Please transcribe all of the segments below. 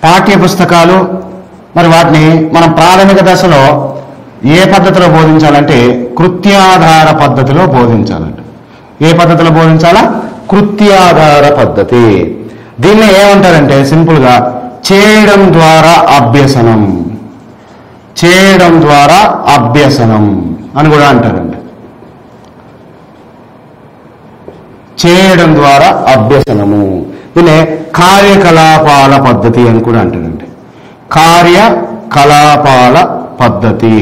పాఠ్య పుస్తకాలు మరి వాటిని మనం ప్రాథమిక దశలో ఏ పద్ధతిలో బోధించాలంటే కృత్యాధార పద్ధతిలో బోధించాలంట ఏ పద్ధతిలో బోధించాలా కృత్యాధార పద్ధతి దీన్ని ఏమంటారంటే సింపుల్గా చేయడం ద్వారా అభ్యసనం చేయడం ద్వారా అభ్యసనం అని కూడా అంటారండి చేయడం ద్వారా అభ్యసనము దీన్ని కార్యకలాపాల పద్ధతి అని కూడా అంటారండి కార్యకలాపాల పద్ధతి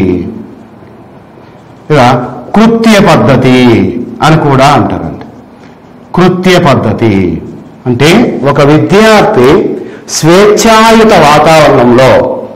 ఇక కృత్య పద్ధతి అని కూడా అంటారండి కృత్య పద్ధతి అంటే ఒక విద్యార్థి స్వేచ్ఛాయుత వాతావరణంలో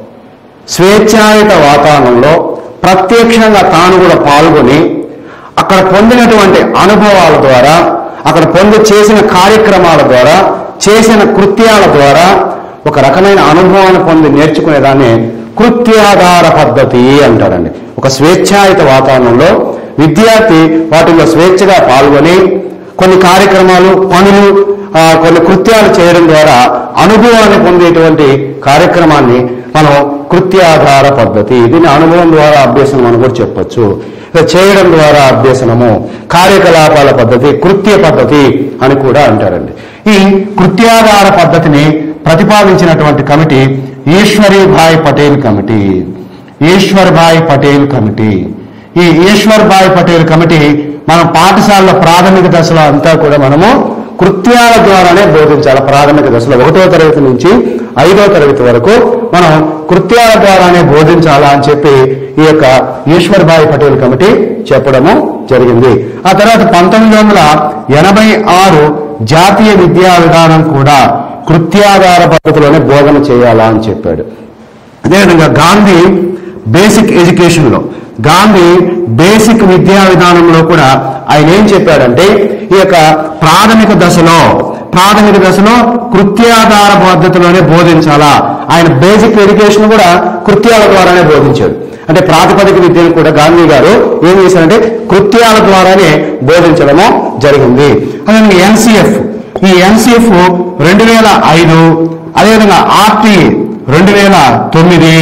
స్వేచ్ఛాయుత వాతావరణంలో ప్రత్యక్షంగా తాను కూడా పాల్గొని అక్కడ పొందినటువంటి అనుభవాల ద్వారా అక్కడ పొంది చేసిన కార్యక్రమాల ద్వారా చేసిన కృత్యాల ద్వారా ఒక రకమైన అనుభవాన్ని పొంది నేర్చుకునేదాన్ని కృత్యాధార పద్ధతి అంటారండి ఒక స్వేచ్ఛాయుత వాతావరణంలో విద్యార్థి వాటిలో స్వేచ్ఛగా పాల్గొని కొన్ని కార్యక్రమాలు పనులు ఆ, కొన్ని కృత్యాలు చేయడం ద్వారా అనుభవాన్ని పొందేటువంటి కార్యక్రమాన్ని మనం కృత్యాధార పద్ధతి దీన్ని అనుభవం ద్వారా అభ్యసనం అని కూడా చెప్పొచ్చు ఇక చేయడం ద్వారా అభ్యసనము కార్యకలాపాల పద్ధతి కృత్య పద్ధతి అని కూడా అంటారండి ఈ కృత్యాధార పద్ధతిని ప్రతిపాదించినటువంటి committee Ishwaribhai Patel committee Ishwar Bhai Patel committee ఈ ఈశ్వర్ భాయ్ పటేల్ కమిటీ మనం పాఠశాలలో ప్రాథమిక దశలో అంతా కూడా మనము కృత్యాల ద్వారానే బోధించాలి ప్రాథమిక దశలో ఒకటో తరగతి నుంచి ఐదో తరగతి వరకు మనం కృత్యాల ద్వారానే బోధించాలా అని చెప్పి ఈ యొక్క ఈశ్వర్ భాయ్ పటేల్ కమిటీ చెప్పడము జరిగింది ఆ తర్వాత పంతొమ్మిది వందల ఎనభై ఆరు జాతీయ విద్యా విధానం కూడా కృత్యాధార పద్ధతిలోనే బోధన చేయాలా అని చెప్పాడు అదేవిధంగా గాంధీ బేసిక్ ఎడ్యుకేషన్లో గాంధీ బేసిక్ విద్యా విధానంలో కూడా ఆయన ఏం చెప్పాడంటే ఈ యొక్క ప్రాథమిక దశలో ప్రాథమిక దశలో కృత్యాధార పద్ధతిలోనే బోధించాలా ఆయన బేసిక్ ఎడ్యుకేషన్ కూడా కృత్యాల ద్వారానే బోధించాడు అంటే ప్రాతిపదిక విద్యను కూడా గాంధీ గారు ఏం చేశారంటే కృత్యాల ద్వారానే బోధించడము జరిగింది అదేవిధంగా ఎన్సిఎఫ్ ఈ ఎన్సిఎఫ్ రెండు వేల ఐదు అదేవిధంగా ఆర్టీ రెండు వేల తొమ్మిది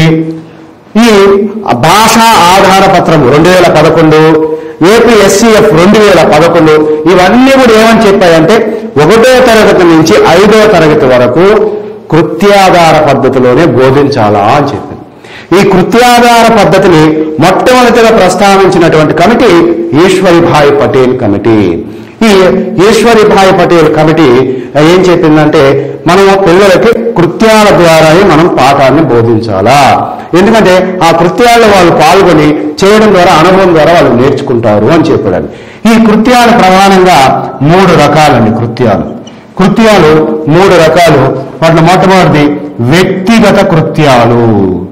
ఈ భాషా ఆధార పత్రం రెండు వేల పదకొండు ఏపీఎస్సిఎఫ్ రెండు వేల పదకొండు ఇవన్నీ కూడా ఏమని చెప్పాయంటే ఒకటో తరగతి నుంచి ఐదో తరగతి వరకు కృత్యాధార పద్ధతిలోనే బోధించాలా అని చెప్పింది ఈ కృత్యాధార పద్ధతిని మొట్టమొదటిగా ప్రస్తావించినటువంటి కమిటీ ఈశ్వరిభాయ్ పటేల్ కమిటీ ఈ ఈశ్వరిభాయ్ పటేల్ కమిటీ ఏం చెప్పిందంటే మనం పిల్లలకి కృత్యాల ద్వారానే మనం పాఠాన్ని బోధించాలా ఎందుకంటే ఆ కృత్యాల్లో వాళ్ళు పాల్గొని చేయడం ద్వారా అనుభవం ద్వారా వాళ్ళు నేర్చుకుంటారు అని చెప్పాడు ఈ కృత్యాలు ప్రధానంగా మూడు రకాలండి కృత్యాలు కృత్యాలు మూడు రకాలు వాటిలో మొట్టమొదటిది వ్యక్తిగత కృత్యాలు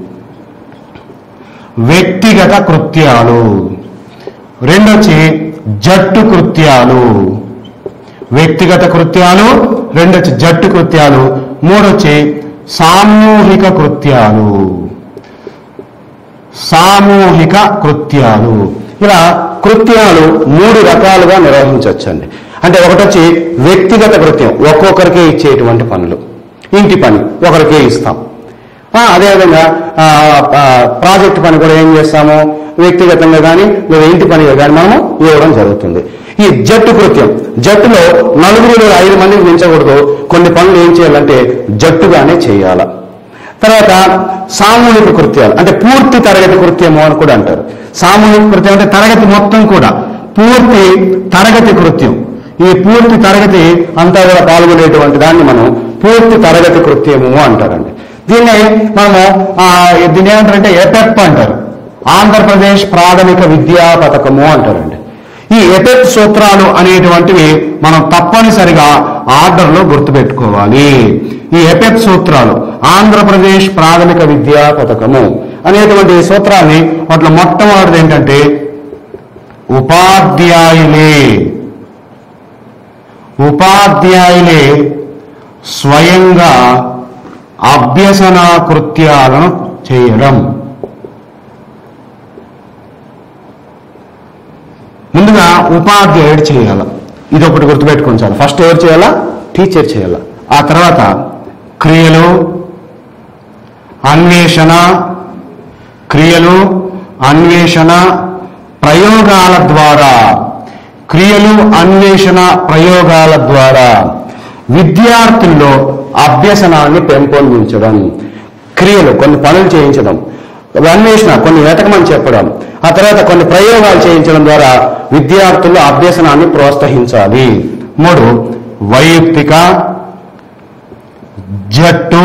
వ్యక్తిగత కృత్యాలు రెండొచ్చి జట్టు కృత్యాలు వ్యక్తిగత కృత్యాలు రెండొచ్చి జట్టు కృత్యాలు మూడొచ్చి సామూహిక కృత్యాలు సామూహిక కృత్యాలు ఇలా కృత్యాలు మూడు రకాలుగా నిర్వహించవచ్చండి అంటే ఒకటొచ్చి వ్యక్తిగత కృత్యం ఒక్కొక్కరికే ఇచ్చేటువంటి పనులు ఇంటి పని ఒకరికే ఇస్తాం ఆ, అదేవిధంగా ఆ, ఆ, ప్రాజెక్ట్ పని కూడా ఏం చేస్తాము వ్యక్తిగతంగా కానీ లేదా ఇంటి పనిగా కానీ మనము ఇవ్వడం జరుగుతుంది ఈ జట్టు కృత్యం జట్టులో నలుగురు లేదా ఐదు మందిని పెంచకూడదు కొన్ని పనులు ఏం చేయాలంటే జట్టుగానే చేయాల తర్వాత సామూహిక కృత్యాలు అంటే పూర్తి తరగతి కృత్యము అని కూడా అంటారు సామూహిక కృత్యం అంటే తరగతి మొత్తం కూడా పూర్తి తరగతి కృత్యం ఈ పూర్తి తరగతి అంతా కూడా పాల్గొనేటువంటి దాన్ని మనం పూర్తి తరగతి కృత్యము అంటారండి దీన్ని మనము ఆ, దీన్ని ఏమంటారంటే ఎపెప్ అంటారు ఆంధ్రప్రదేశ్ ప్రాథమిక విద్యా పథకము అంటారండి ఈ ఎపెప్ సూత్రాలు అనేటువంటివి మనం తప్పనిసరిగా ఆర్డర్లో గుర్తుపెట్టుకోవాలి ఈ ఎపెప్ సూత్రాలు ఆంధ్రప్రదేశ్ ప్రాథమిక విద్యా పథకము అనేటువంటి సూత్రాన్ని వాటిలో మొట్టమొదటిది ఏంటంటే ఉపాధ్యాయులే ఉపాధ్యాయులే స్వయంగా అభ్యసన కృత్యాలను చేయడం ముందుగా ఉపాధ్యాయుడు చేయాల ఇది ఒకటి గుర్తుపెట్టుకొని చాలు ఫస్ట్ ఎవరు చేయాలా టీచర్ చేయాల ఆ తర్వాత క్రియలు అన్వేషణ క్రియలు అన్వేషణ ప్రయోగాల ద్వారా క్రియలు అన్వేషణ ప్రయోగాల ద్వారా విద్యార్థుల్లో అభ్యసనాన్ని పెంపొందించడం క్రియలు కొన్ని పనులు చేయించడం అన్వేషణ కొన్ని వెతకమని చెప్పడం ఆ తర్వాత కొన్ని ప్రయోగాలు చేయించడం ద్వారా విద్యార్థుల్లో అభ్యసనాన్ని ప్రోత్సహించాలి మూడు వైయక్తిక జట్టు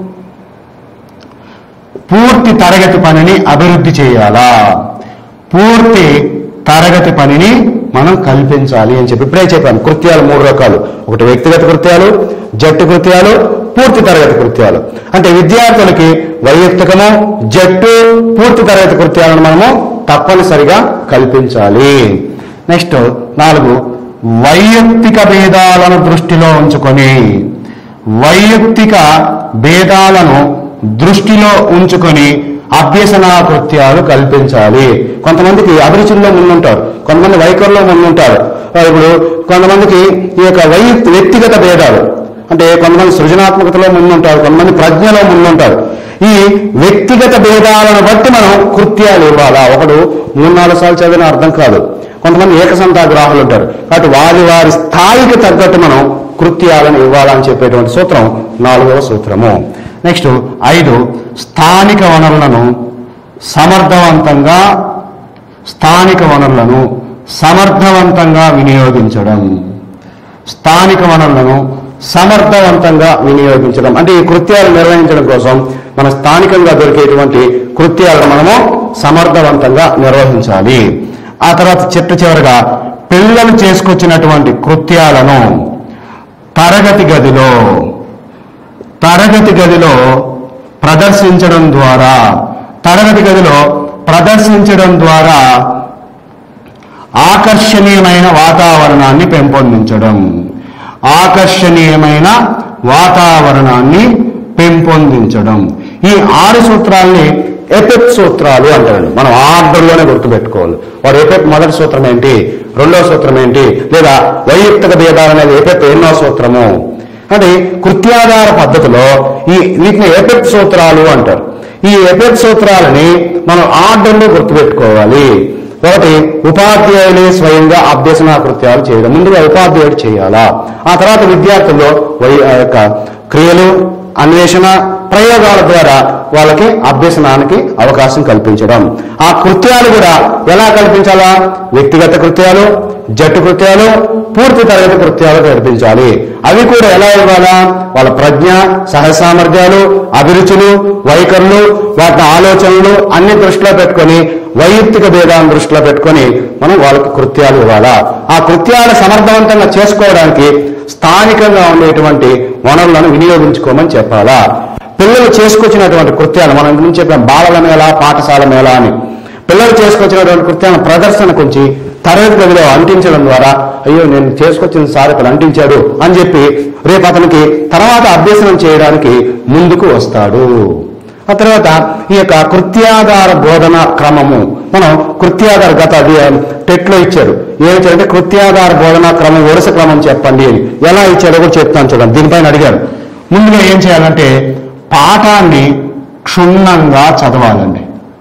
పూర్తి తరగతి పనిని అభివృద్ధి చేయాలా పూర్తి తరగతి పనిని మనం కల్పించాలి అని చెప్పి ఇప్పుడే చెప్పాను కృత్యాలు మూడు రకాలు ఒకటి వ్యక్తిగత కృత్యాలు జట్టు కృత్యాలు పూర్తి తరగతి కృత్యాలు అంటే విద్యార్థులకి వైయక్తికము జట్టు పూర్తి తరగతి కృత్యాలను మనము తప్పనిసరిగా కల్పించాలి నెక్స్ట్ నాలుగు వైయక్తిక భేదాలను దృష్టిలో ఉంచుకొని వైయక్తిక భేదాలను దృష్టిలో ఉంచుకొని అభ్యసన కృత్యాలు కల్పించాలి కొంతమందికి అభిరుచుల్లో ముందుంటారు కొంతమంది వైఖరిలో ముందుంటారు ఇప్పుడు కొంతమందికి ఈ యొక్క వైయక్తి వ్యక్తిగత భేదాలు అంటే కొంతమంది సృజనాత్మకతలో ముందుంటారు కొంతమంది ప్రజ్ఞలో ముందుంటారు ఈ వ్యక్తిగత భేదాలను బట్టి మనం కృత్యాలు ఇవ్వాలా ఒకడు మూడు నాలుగు సార్లు చదివిన అర్థం కాదు కొంతమంది ఏకసంతాగ్రాహులు ఉంటారు కాబట్టి వారి వారి స్థాయికి తగ్గట్టు మనం కృత్యాలను ఇవ్వాలని చెప్పేటువంటి సూత్రం నాలుగవ సూత్రము నెక్స్ట్ ఐదు స్థానిక వనరులను సమర్థవంతంగా స్థానిక వనరులను సమర్థవంతంగా వినియోగించడం స్థానిక వనరులను సమర్థవంతంగా వినియోగించడం అంటే ఈ కృత్యాలు నిర్వహించడం కోసం మన స్థానికంగా దొరికేటువంటి కృత్యాలను మనము సమర్థవంతంగా నిర్వహించాలి ఆ తర్వాత చిట్ట చివరిగా పిల్లలు చేసుకొచ్చినటువంటి కృత్యాలను తరగతి గదిలో తరగతి గదిలో ప్రదర్శించడం ద్వారా తరగతి గదిలో ప్రదర్శించడం ద్వారా ఆకర్షణీయమైన వాతావరణాన్ని పెంపొందించడం ఆకర్షణీయమైన వాతావరణాన్ని పెంపొందించడం ఈ ఆరు సూత్రాల్ని ఎపెక్ సూత్రాలు అంటారు మనం ఆర్డర్లోనే గుర్తుపెట్టుకోవాలి వాడు ఎపెక్ మొదటి సూత్రం ఏంటి రెండో సూత్రం ఏంటి లేదా వైయక్తిక భేదాలు అనేది ఎపెక్ ఎన్నో సూత్రము అంటే కృత్యాధార పద్ధతిలో ఈ వీటిని ఎపెక్ సూత్రాలు అంటారు ఈ ఎపెక్ సూత్రాలని మనం ఆర్డర్లో గుర్తుపెట్టుకోవాలి ఒకటి ఉపాధ్యాయులే స్వయంగా అభ్యసన కృత్యాలు చేయడం ముందుగా ఉపాధ్యాయుడు చేయాలా ఆ తర్వాత విద్యార్థుల్లో వై ఆ యొక్క క్రియలు అన్వేషణ ప్రయోగాల ద్వారా వాళ్ళకి అభ్యసనానికి అవకాశం కల్పించడం ఆ కృత్యాలు కూడా ఎలా కల్పించాలా వ్యక్తిగత కృత్యాలు జట్టు కృత్యాలు పూర్తి తరగతి కృత్యాలు కల్పించాలి అవి కూడా ఎలా ఇవ్వాలా వాళ్ళ ప్రజ్ఞ సహజ సామర్థ్యాలు అభిరుచులు వైఖరులు వాటి ఆలోచనలు అన్ని దృష్టిలో పెట్టుకొని వైయక్తిక భేదాలను దృష్టిలో పెట్టుకొని మనం వాళ్ళకి కృత్యాలు ఇవ్వాలా ఆ కృత్యాలు సమర్థవంతంగా చేసుకోవడానికి స్థానికంగా ఉండేటువంటి వనరులను వినియోగించుకోమని చెప్పాలా పిల్లలు చేసుకొచ్చినటువంటి కృత్యాలు మనం ఇంతకు ముందు చెప్పాం బాలల మేళ పాఠశాల మేళ అని పిల్లలు చేసుకొచ్చినటువంటి కృత్యాలను ప్రదర్శన కొంచి తరగతి గదిలో అంటించడం ద్వారా అయ్యో నేను చేసుకొచ్చిన సార్ ఇక్కడ అంటించాడు అని చెప్పి రేపు అతనికి తర్వాత అభ్యసనం చేయడానికి ముందుకు వస్తాడు ఆ తర్వాత ఈ యొక్క కృత్యాధార బోధన క్రమము మనం కృత్యాధార గత అది టెట్లో ఇచ్చారు ఏమిటంటే కృత్యాధార బోధన క్రమం వరుస క్రమం చెప్పండి అని ఎలా ఇచ్చారో కూడా చెప్తాను చూడండి దీనిపైన అడిగారు ముందుగా ఏం చేయాలంటే పాఠాన్ని క్షుణ్ణంగా చదవాలండి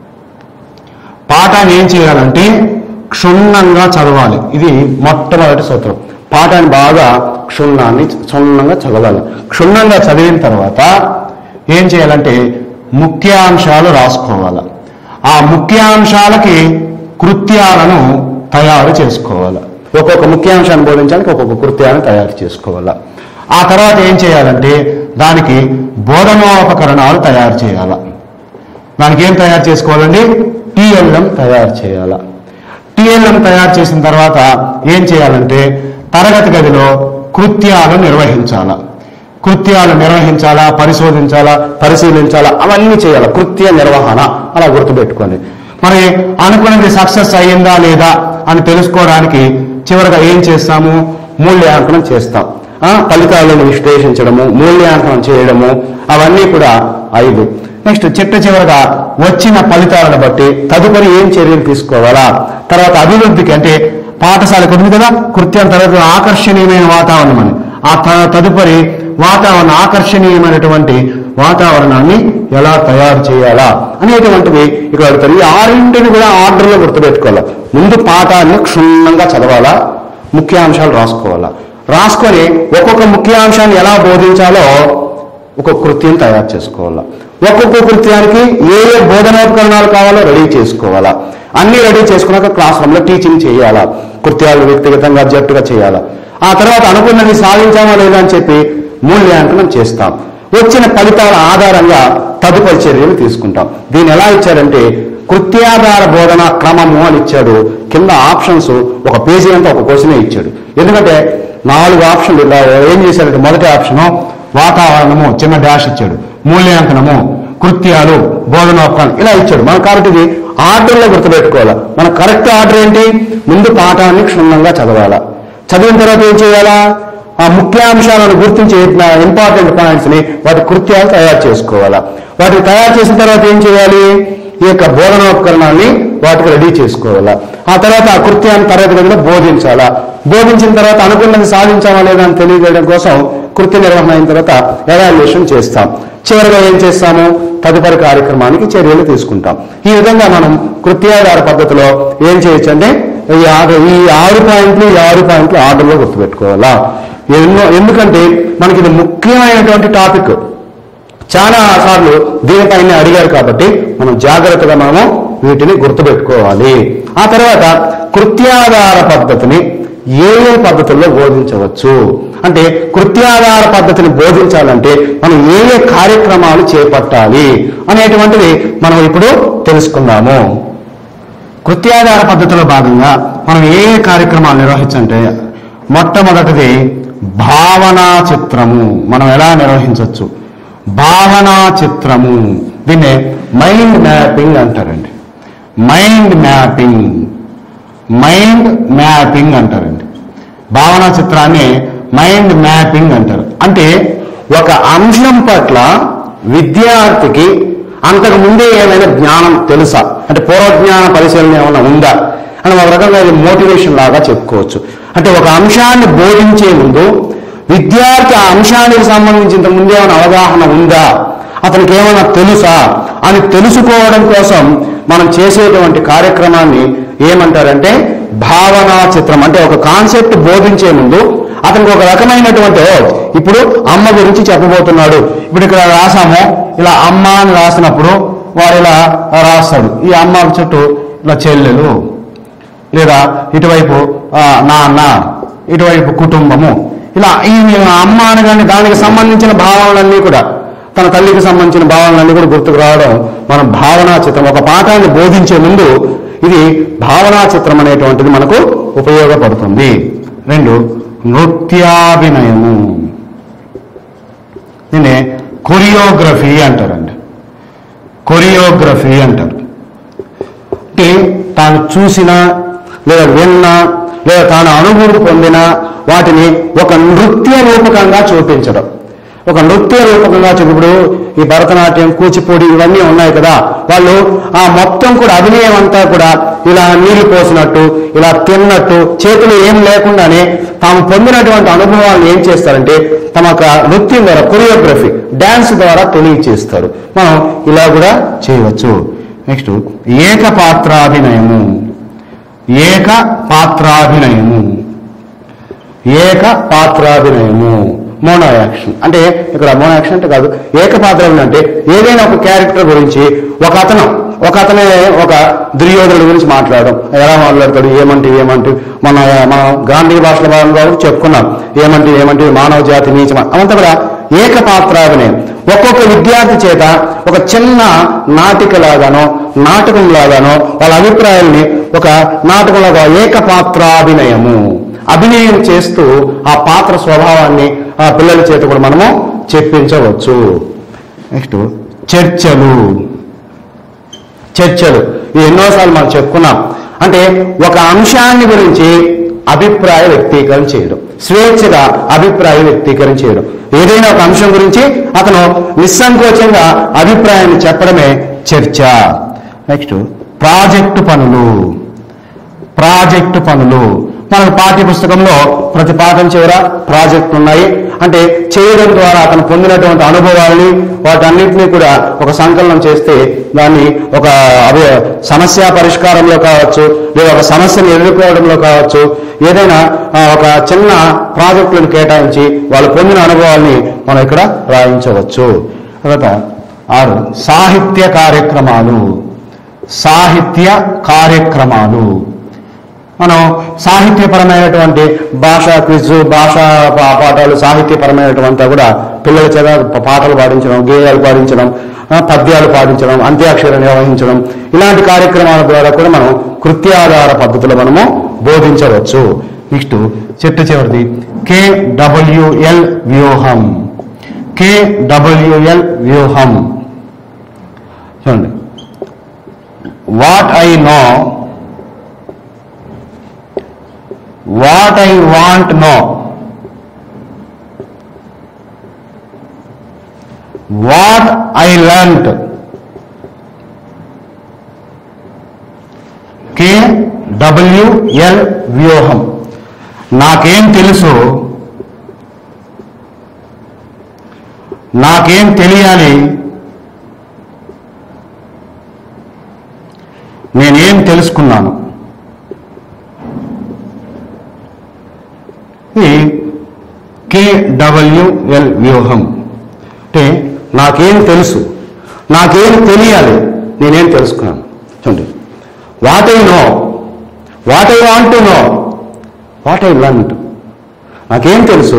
పాఠాన్ని ఏం చేయాలంటే క్షుణ్ణంగా చదవాలి ఇది మొట్టమొదటి సూత్రం పాఠాన్ని బాగా క్షుణ్ణాన్ని క్షుణ్ణంగా చదవాలి క్షుణ్ణంగా చదివిన తర్వాత ఏం చేయాలంటే ముఖ్యాంశాలు రాసుకోవాలి ఆ ముఖ్యాంశాలకి కృత్యాలను తయారు చేసుకోవాలి ఒక్కొక్క ముఖ్యాంశాన్ని బోధించడానికి ఒక్కొక్క కృత్యాన్ని తయారు చేసుకోవాలి ఆ తర్వాత ఏం చేయాలంటే దానికి బోధనోపకరణాలు తయారు చేయాలి దానికి ఏం తయారు చేసుకోవాలండి టిఎల్ఎం తయారు చేయాల టిఎల్ఎం తయారు చేసిన తర్వాత ఏం చేయాలంటే తరగతి గదిలో కృత్యాలు నిర్వహించాల కృత్యాలు నిర్వహించాలా పరిశోధించాలా పరిశీలించాలా అవన్నీ చేయాలి కృత్య నిర్వహణ అలా గుర్తుపెట్టుకోండి మరి అనుకున్నది సక్సెస్ అయ్యిందా లేదా అని తెలుసుకోవడానికి చివరిగా ఏం చేస్తాము మూల్యాంకనం చేస్తాం ఆ, ఫలితాలను విశ్లేషించడము మూల్యాంకనం చేయడము అవన్నీ కూడా ఐదు నెక్స్ట్ చిట్ట చివరగా వచ్చిన ఫలితాలను బట్టి తదుపరి ఏం చర్యలు తీసుకోవాలా తర్వాత అభివృద్ధికి అంటే పాఠశాలకు ఉంది కదా కృత్యం తర్వాత ఆకర్షణీయమైన వాతావరణం అని ఆ త- తదుపరి వాతావరణ ఆకర్షణీయమైనటువంటి వాతావరణాన్ని ఎలా తయారు చేయాలా అనేటువంటివి ఇక్కడ అడుగుతారు ఈ ఆరింటిని కూడా ఆర్డర్లో గుర్తుపెట్టుకోవాలి ముందు పాఠాన్ని క్షుణ్ణంగా చదవాలా ముఖ్యాంశాలు రాసుకోవాలా రాసుకొని ఒక్కొక్క ముఖ్యాంశాన్ని ఎలా బోధించాలో ఒక కృత్యం తయారు చేసుకోవాలా ఒక్కొక్క కృత్యానికి ఏ ఏ బోధనోపకరణాలు కావాలో రెడీ చేసుకోవాలా అన్ని రెడీ చేసుకున్నాక క్లాస్ రూమ్లో టీచింగ్ చేయాలా కృత్యాలు వ్యక్తిగతంగా జట్టుగా చేయాలా ఆ తర్వాత అనుకున్నది సాధించామా లేదా అని చెప్పి మూల్యాంకనం చేస్తాం వచ్చిన ఫలితాల ఆధారంగా తదుపరి చర్యలు తీసుకుంటాం దీన్ని ఎలా ఇచ్చారంటే కృత్యాధార బోధన క్రమము అని ఇచ్చాడు కింద ఆప్షన్స్ ఒక పేజీ అంతా ఒక క్వశ్చనే ఇచ్చాడు ఎందుకంటే నాలుగు ఆప్షన్లు ఇలా ఏం చేశాడంటే మొదటి ఆప్షను వాతావరణము చిన్న డాష్ ఇచ్చాడు మూల్యాంకనము కృత్యాలు బోధనోపకరణం ఇలా ఇచ్చాడు మనం కాబట్టి ఇది ఆర్డర్లో గుర్తుపెట్టుకోవాలి మన కరెక్ట్ ఆర్డర్ ఏంటి ముందు పాఠాన్ని క్షుణ్ణంగా చదవాలా చదివిన తర్వాత ఏం చేయాలా ఆ ముఖ్యాంశాలను గుర్తించి ఇంపార్టెంట్ పాయింట్స్ ని వాటి కృత్యాలు తయారు చేసుకోవాలా వాటిని తయారు చేసిన తర్వాత ఏం చేయాలి ఈ యొక్క బోధనోపకరణాన్ని వాటికి రెడీ చేసుకోవాలా ఆ తర్వాత ఆ కృత్యాన్ని తరగతి గదిలో బోధించాలా బోధించిన తర్వాత అనుకున్నది సాధించామా లేదా అని తెలియజేయడం కోసం కృత్య నిర్వహణ అయిన తర్వాత ఎవాల్యుయేషన్ చేస్తాం చివరిగా ఏం చేస్తాము తదుపరి కార్యక్రమానికి చర్యలు తీసుకుంటాం ఈ విధంగా మనం కృత్యాధార పద్ధతిలో ఏం చేయొచ్చు అంటే ఈ ఆరు ఈ ఆరు పాయింట్లు ఈ ఆరు పాయింట్లు ఆర్డర్లో గుర్తుపెట్టుకోవాలా ఎన్నో ఎందుకంటే మనకి ఇది ముఖ్యమైనటువంటి టాపిక్ చాలా సార్లు దీనిపైన అడిగారు కాబట్టి మనం జాగ్రత్తగా మనము వీటిని గుర్తుపెట్టుకోవాలి ఆ తర్వాత కృత్యాధార పద్ధతిని ఏ ఏ పద్ధతుల్లో బోధించవచ్చు అంటే కృత్యాధార పద్ధతిని బోధించాలంటే మనం ఏ ఏ కార్యక్రమాలు చేపట్టాలి అనేటువంటిది మనం ఇప్పుడు తెలుసుకుందాము కృత్యాధార పద్ధతిలో భాగంగా మనం ఏ ఏ కార్యక్రమాలు నిర్వహించంటే మొట్టమొదటిది భావనా చిత్రము మనం ఎలా నిర్వహించవచ్చు భావనా చిత్రము దీన్నే మైండ్ మ్యాపింగ్ అంటారండి మైండ్ మ్యాపింగ్ మైండ్ మ్యాపింగ్ అంటారండి భావనా చిత్రాన్ని మైండ్ మ్యాపింగ్ అంటారు అంటే ఒక అంశం పట్ల విద్యార్థికి అంతకు ముందే ఏమైనా జ్ఞానం తెలుసా అంటే పూర్వజ్ఞాన పరిశీలన ఏమైనా ఉందా అని ఒక రకంగా ఇది మోటివేషన్ లాగా చెప్పుకోవచ్చు అంటే ఒక అంశాన్ని బోధించే ముందు విద్యార్థి ఆ అంశానికి సంబంధించి ఇంతకు ముందే ఏమైనా అవగాహన ఉందా అతనికి ఏమైనా తెలుసా అని తెలుసుకోవడం కోసం మనం చేసేటువంటి కార్యక్రమాన్ని ఏమంటారంటే భావనా చిత్రం అంటే ఒక కాన్సెప్ట్ బోధించే ముందు అతనికి ఒక రకమైనటువంటి "ఓ, ఇప్పుడు అమ్మ గురించి చెప్పబోతున్నాడు ఇప్పుడు ఇక్కడ రాసాము ఇలా అమ్మ అని రాసినప్పుడు వాడు ఇలా రాస్తాడు ఈ అమ్మ చుట్టూ ఇలా చెల్లెలు లేదా ఇటువైపు ఆ, నాన్న ఇటువైపు కుటుంబము ఇలా ఈ అమ్మ అనగానే దానికి సంబంధించిన భావనలన్నీ కూడా తన తల్లికి సంబంధించిన భావనలన్నీ కూడా గుర్తుకు రావడం మనం భావనా చిత్రం ఒక పాఠాన్ని బోధించే ముందు ఇది భావనా చిత్రం అనేటువంటిది మనకు ఉపయోగపడుతుంది రెండు నృత్యాభినయము దీన్ని కొరియోగ్రఫీ అంటారండి కొరియోగ్రఫీ అంటారు అంటే తాను చూసిన లేదా విన్నా లేదా తాను అనుభూతి పొందిన వాటిని ఒక నృత్య రూపకంగా చూపించడం ఒక నృత్య రూపకంగా చూపిప్పుడు ఈ భరతనాట్యం కూచిపూడి ఇవన్నీ ఉన్నాయి కదా వాళ్ళు ఆ మొత్తం కూడా అభినయం అంతా కూడా ఇలా నీళ్లు పోసినట్టు ఇలా తిన్నట్టు చేతులు ఏం లేకుండానే తాము పొందినటువంటి అనుభవాలను ఏం చేస్తారంటే తమ యొక్క నృత్యం ద్వారా కొరియోగ్రఫీ డాన్స్ ద్వారా తెలియచేస్తారు మనం ఇలా కూడా చేయవచ్చు నెక్స్ట్ ఏకపాత్రాభినయము ఏక పాత్రాభినయము ఏక పాత్రాభినయము మోనో యాక్షన్ అంటే ఇక్కడ మోనో యాక్షన్ అంటే కాదు ఏకపాత్రాభినయం అంటే ఏదైనా ఒక క్యారెక్టర్ గురించి ఒక అతను ఒక అతనే ఒక దుర్యోధనుడి గురించి మాట్లాడడం ఎలా మాట్లాడతాడు ఏమంటే ఏమంటే మన మన గాంధీ భాషల భాగంగా కూడా చెప్పుకున్నాం ఏమంటే ఏమంటే మానవ జాతి నీచమ అవంతా కూడా ఏకపాత్రాభినయం ఒక్కొక్క విద్యార్థి చేత ఒక చిన్న నాటిక లాగానో నాటకం లాగానో వాళ్ళ అభిప్రాయాల్ని ఒక నాటకంలాగా ఏకపాత్రాభినయము అభినయం చేస్తూ ఆ పాత్ర స్వభావాన్ని ఆ పిల్లల చేత కూడా మనము చెప్పించవచ్చు నెక్స్ట్ చర్చలు చర్చలు ఇది ఎన్నోసార్లు మనం చెప్పుకున్నాం అంటే ఒక అంశాన్ని గురించి అభిప్రాయ వ్యక్తీకరణ చేయడం స్వేచ్ఛగా అభిప్రాయ వ్యక్తీకరణ చేయడం ఏదైనా ఒక అంశం గురించి అతను నిస్సంకోచంగా అభిప్రాయాన్ని చెప్పడమే చర్చ నెక్స్ట్ ప్రాజెక్టు పనులు ప్రాజెక్టు పనులు మనకు పాఠ్య పుస్తకంలో ప్రతి పాఠం చివర ప్రాజెక్ట్ ఉన్నాయి అంటే చేయడం ద్వారా అతను పొందినటువంటి అనుభవాలని వాటన్నిటినీ కూడా ఒక సంకలనం చేస్తే దాన్ని ఒక అవి సమస్య పరిష్కారంలో కావచ్చు లేదా ఒక సమస్యను ఎదుర్కోవడంలో కావచ్చు ఏదైనా ఆ, ఒక చిన్న ప్రాజెక్టులను కేటాయించి వాళ్ళు పొందిన అనుభవాల్ని మనం ఇక్కడ రాయించవచ్చు తర్వాత ఆరు సాహిత్య కార్యక్రమాలు సాహిత్య కార్యక్రమాలు మనం సాహిత్యపరమైనటువంటి భాషా క్విజ్ భాషా పా- పాఠాలు సాహిత్యపరమైనటువంటి కూడా పిల్లల చేత ప- పాటలు పాడించడం గేయాలు పాడించడం ఆ, పద్యాలు పాడించడం అంత్యాక్షర నిర్వహించడం ఇలాంటి కార్యక్రమాల ద్వారా కూడా మనం కృత్యాధార పద్ధతిలో మనము బోధించవచ్చు నెక్స్ట్ చెట్టు చివరిది కేడబ్ల్యూఎల్ వ్యూహం కేడబ్ల్యూఎల్ వ్యూహం చూడండి what I know what I want know what I learnt K WL వ్యూహం నాకేం తెలుసు నాకేం తెలియాలి నేనేం తెలుసుకున్నాను ఇది కేడబ్ల్యూఎల్ వ్యూహం అంటే నాకేం తెలుసు నాకేం తెలియాలి నేనేం తెలుసుకున్నాను చూడండి what I know what I want to know what I learn నాకేం తెలుసు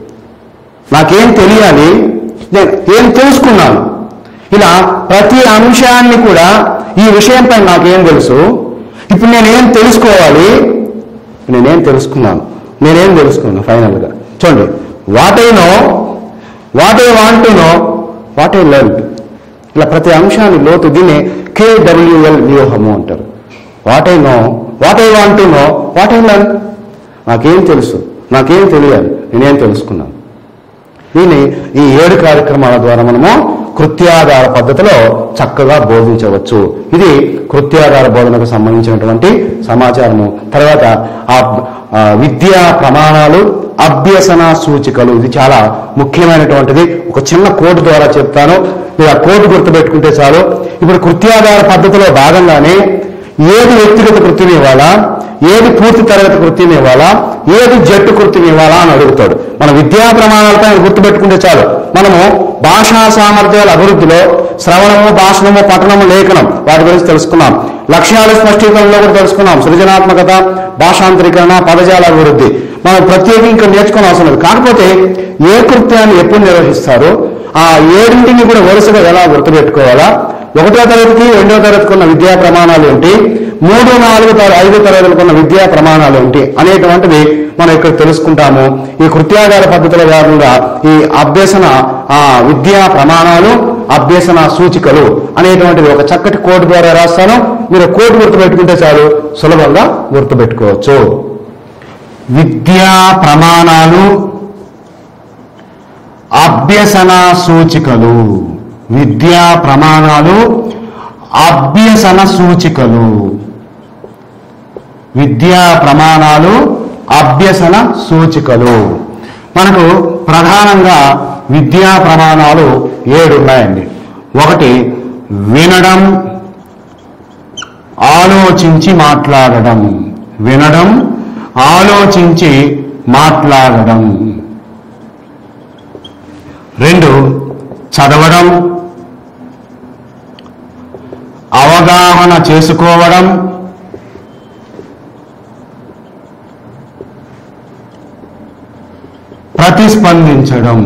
నాకేం తెలియాలి నేను ఏం తెలుసుకున్నాను ఇలా ప్రతి అంశాన్ని కూడా ఈ విషయంపై నాకేం తెలుసు ఇప్పుడు నేనేం తెలుసుకోవాలి నేనేం తెలుసుకున్నాను నేనేం తెలుసుకున్నాను ఫైనల్గా చూడండి what I know what I want to know what I learn ఇలా ప్రతి అంశాన్ని లోతు దీన్ని కేడబ్ల్యూఎల్ వ్యూహము అంటారు what I know what I want to know what I learn నాకేం తెలుసు నాకేం తెలియాలి నేనేం తెలుసుకున్నాను దీన్ని ఈ ఏడు కార్యక్రమాల ద్వారా మనము కృత్యాధార పద్ధతిలో చక్కగా బోధించవచ్చు ఇది కృత్యాధార బోధనకు సంబంధించినటువంటి సమాచారము తర్వాత ఆ ఆ విద్యా ప్రమాణాలు అభ్యసన సూచికలు ఇది చాలా ముఖ్యమైనటువంటిది ఒక చిన్న కోడ్ ద్వారా చెప్తాను మీరు ఆ కోడ్ గుర్తుపెట్టుకుంటే చాలు ఇప్పుడు కృత్యాధార పద్ధతిలో భాగంగానే ఏది వ్యక్తిగత కృత్యం ఇవ్వాలా ఏది పూర్తి తరగతి కృత్యం ఇవ్వాలా ఏది జట్టు కృత్యం ఇవ్వాలా అని అడుగుతాడు మన విద్యా ప్రమాణాలపై గుర్తుపెట్టుకుంటే చాలు మనము భాషా సామర్థ్యాల అభివృద్ధిలో శ్రవణము భాషణము పఠనము లేఖనం వాటి గురించి తెలుసుకున్నాం లక్ష్యాల స్పష్టీకరణలో కూడా తెలుసుకున్నాం సృజనాత్మకత భాషాంతరీకరణ పదజాల అభివృద్ధి మనం ప్రత్యేకంగా ఇంకా నేర్చుకోని అవసరం లేదు కాకపోతే ఏ కృత్యాన్ని ఎప్పుడు నిర్వహిస్తారో ఆ ఏడింటిని కూడా వరుసగా ఎలా గుర్తుపెట్టుకోవాలా ఒకటో తరగతికి రెండో తరగతికి ఉన్న విద్యా ప్రమాణాలు ఏంటి మూడు నాలుగు తర- ఐదు తరగతులకు ఉన్న విద్యా ప్రమాణాలు ఏంటి అనేటువంటివి మనం ఇక్కడ తెలుసుకుంటాము ఈ కృత్యాగార పద్ధతిలో భాగంగా ఈ అభ్యసన ఆ విద్యా ప్రమాణాలు అభ్యసన సూచికలు అనేటువంటివి ఒక చక్కటి కోడ్ ద్వారా రాస్తాను మీరు కోడ్ గుర్తుపెట్టుకుంటే చాలు సులభంగా గుర్తుపెట్టుకోవచ్చు విద్యా ప్రమాణాలు అభ్యసన సూచికలు విద్యా ప్రమాణాలు అభ్యసన సూచికలు విద్యా ప్రమాణాలు అభ్యసన సూచికలు మనకు ప్రధానంగా విద్యా ప్రమాణాలు ఏడు ఉన్నాయండి ఒకటి వినడం ఆలోచించి మాట్లాడడం వినడం ఆలోచించి మాట్లాడడం రెండు చదవడం అవగాహన చేసుకోవడం ప్రతిస్పందించడం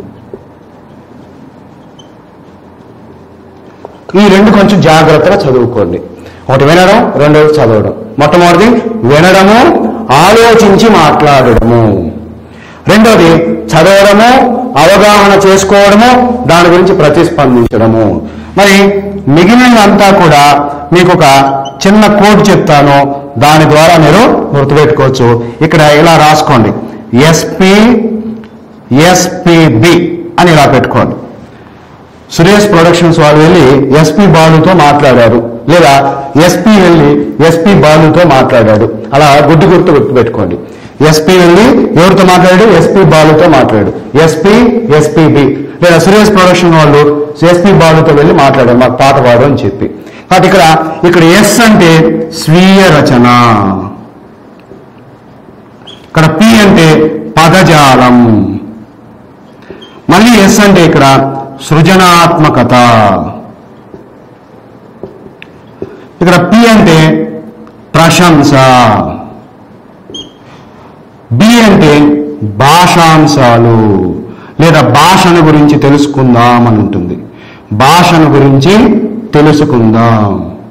ఈ రెండు కొంచెం జాగ్రత్తగా చదువుకోండి ఒకటి వినడం రెండోది చదవడం మొట్టమొదటిది వినడము ఆలోచించి మాట్లాడడము రెండోది చదవడము అవగాహన చేసుకోవడము దాని గురించి ప్రతిస్పందించడము మరి మిగిలినంతా కూడా మీకు ఒక చిన్న కోడ్ చెప్తాను దాని ద్వారా మీరు గుర్తుపెట్టుకోవచ్చు ఇక్కడ ఇలా రాసుకోండి ఎస్పి ఎస్పిబి అని ఇలా పెట్టుకోండి సురేష్ ప్రొడక్షన్స్ వాళ్ళు వెళ్ళి ఎస్పి బాలుతో మాట్లాడారు లేదా ఎస్పి వెళ్ళి ఎస్పి బాలుతో మాట్లాడాడు అలా గుడ్డి గుర్తు గుర్తు పెట్టుకోండి ఎస్పీ వెళ్ళి ఎవరితో మాట్లాడాడు ఎస్పీ బాలుతో మాట్లాడాడు ఎస్పీ ఎస్పీబి లేదా సురేష్ ప్రొడక్షన్ వాళ్ళు ఎస్పీ బాలుతో వెళ్ళి మాట్లాడారు మాకు పాట పాడు అని చెప్పి కాబట్టి ఇక్కడ ఇక్కడ ఎస్ అంటే స్వీయ రచన ఇక్కడ పి అంటే పదజాలం మళ్ళీ ఎస్ అంటే ఇక్కడ సృజనాత్మకత ఇక్కడ పి అంటే ప్రశంస బి అంటే భాషాంశాలు లేదా భాషను గురించి తెలుసుకుందాం అని ఉంటుంది భాషను గురించి తెలుసుకుందాం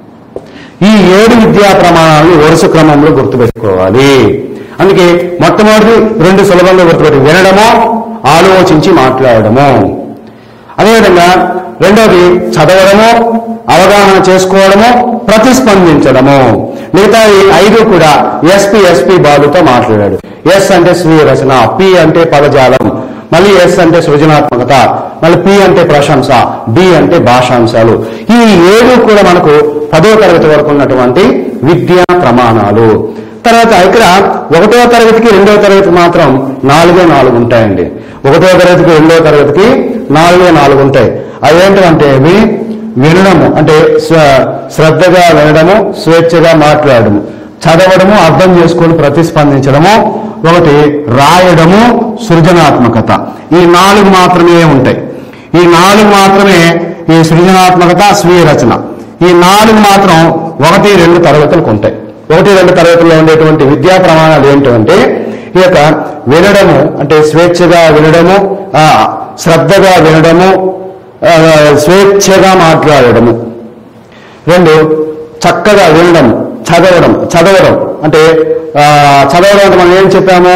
ఈ ఏడు విద్యా ప్రమాణాలను వరుస క్రమంలో గుర్తుపెట్టుకోవాలి అందుకే మొట్టమొదటి రెండు సులభంగా గుర్తుపెట్టి వినడము ఆలోచించి మాట్లాడడము అదేవిధంగా రెండోది చదవడము అవగాహన చేసుకోవడము ప్రతిస్పందించడము మిగతా ఈ ఐదు కూడా ఎస్పి ఎస్పి బాలుతో మాట్లాడాడు ఎస్ అంటే స్వీయ రచన పి అంటే పదజాలం మళ్ళీ ఎస్ అంటే సృజనాత్మకత మళ్ళీ పి అంటే ప్రశంస బి అంటే భాషాంశాలు ఈ ఏడు కూడా మనకు పదో తరగతి వరకు ఉన్నటువంటి విద్యా ప్రమాణాలు తర్వాత ఇక్కడ ఒకటో తరగతికి రెండో తరగతి మాత్రం నాలుగే నాలుగు ఉంటాయండి ఒకటో తరగతికి రెండో తరగతికి నాలుగే నాలుగు ఉంటాయి అవేంటంటే అవి వినడము అంటే స్వ- శ్రద్ధగా వినడము స్వేచ్ఛగా మాట్లాడము చదవడము అర్థం చేసుకొని ప్రతిస్పందించడము ఒకటి రాయడము సృజనాత్మకత ఈ నాలుగు మాత్రమే ఉంటాయి ఈ నాలుగు మాత్రమే ఈ సృజనాత్మకత స్వీయ రచన ఈ నాలుగు మాత్రం ఒకటి రెండు తరగతులకు ఉంటాయి ఒకటి రెండు తరగతుల్లో ఉండేటువంటి విద్యా ప్రమాణాలు ఏంటంటే ఈ యొక్క వినడము అంటే స్వేచ్ఛగా వినడము ఆ, శ్రద్ధగా వినడము ఆ, స్వేచ్ఛగా మాట్లాడడము రెండు చక్కగా వినడం చదవడం చదవడం అంటే ఆ, చదవడం అంటే మనం ఏం చెప్పాము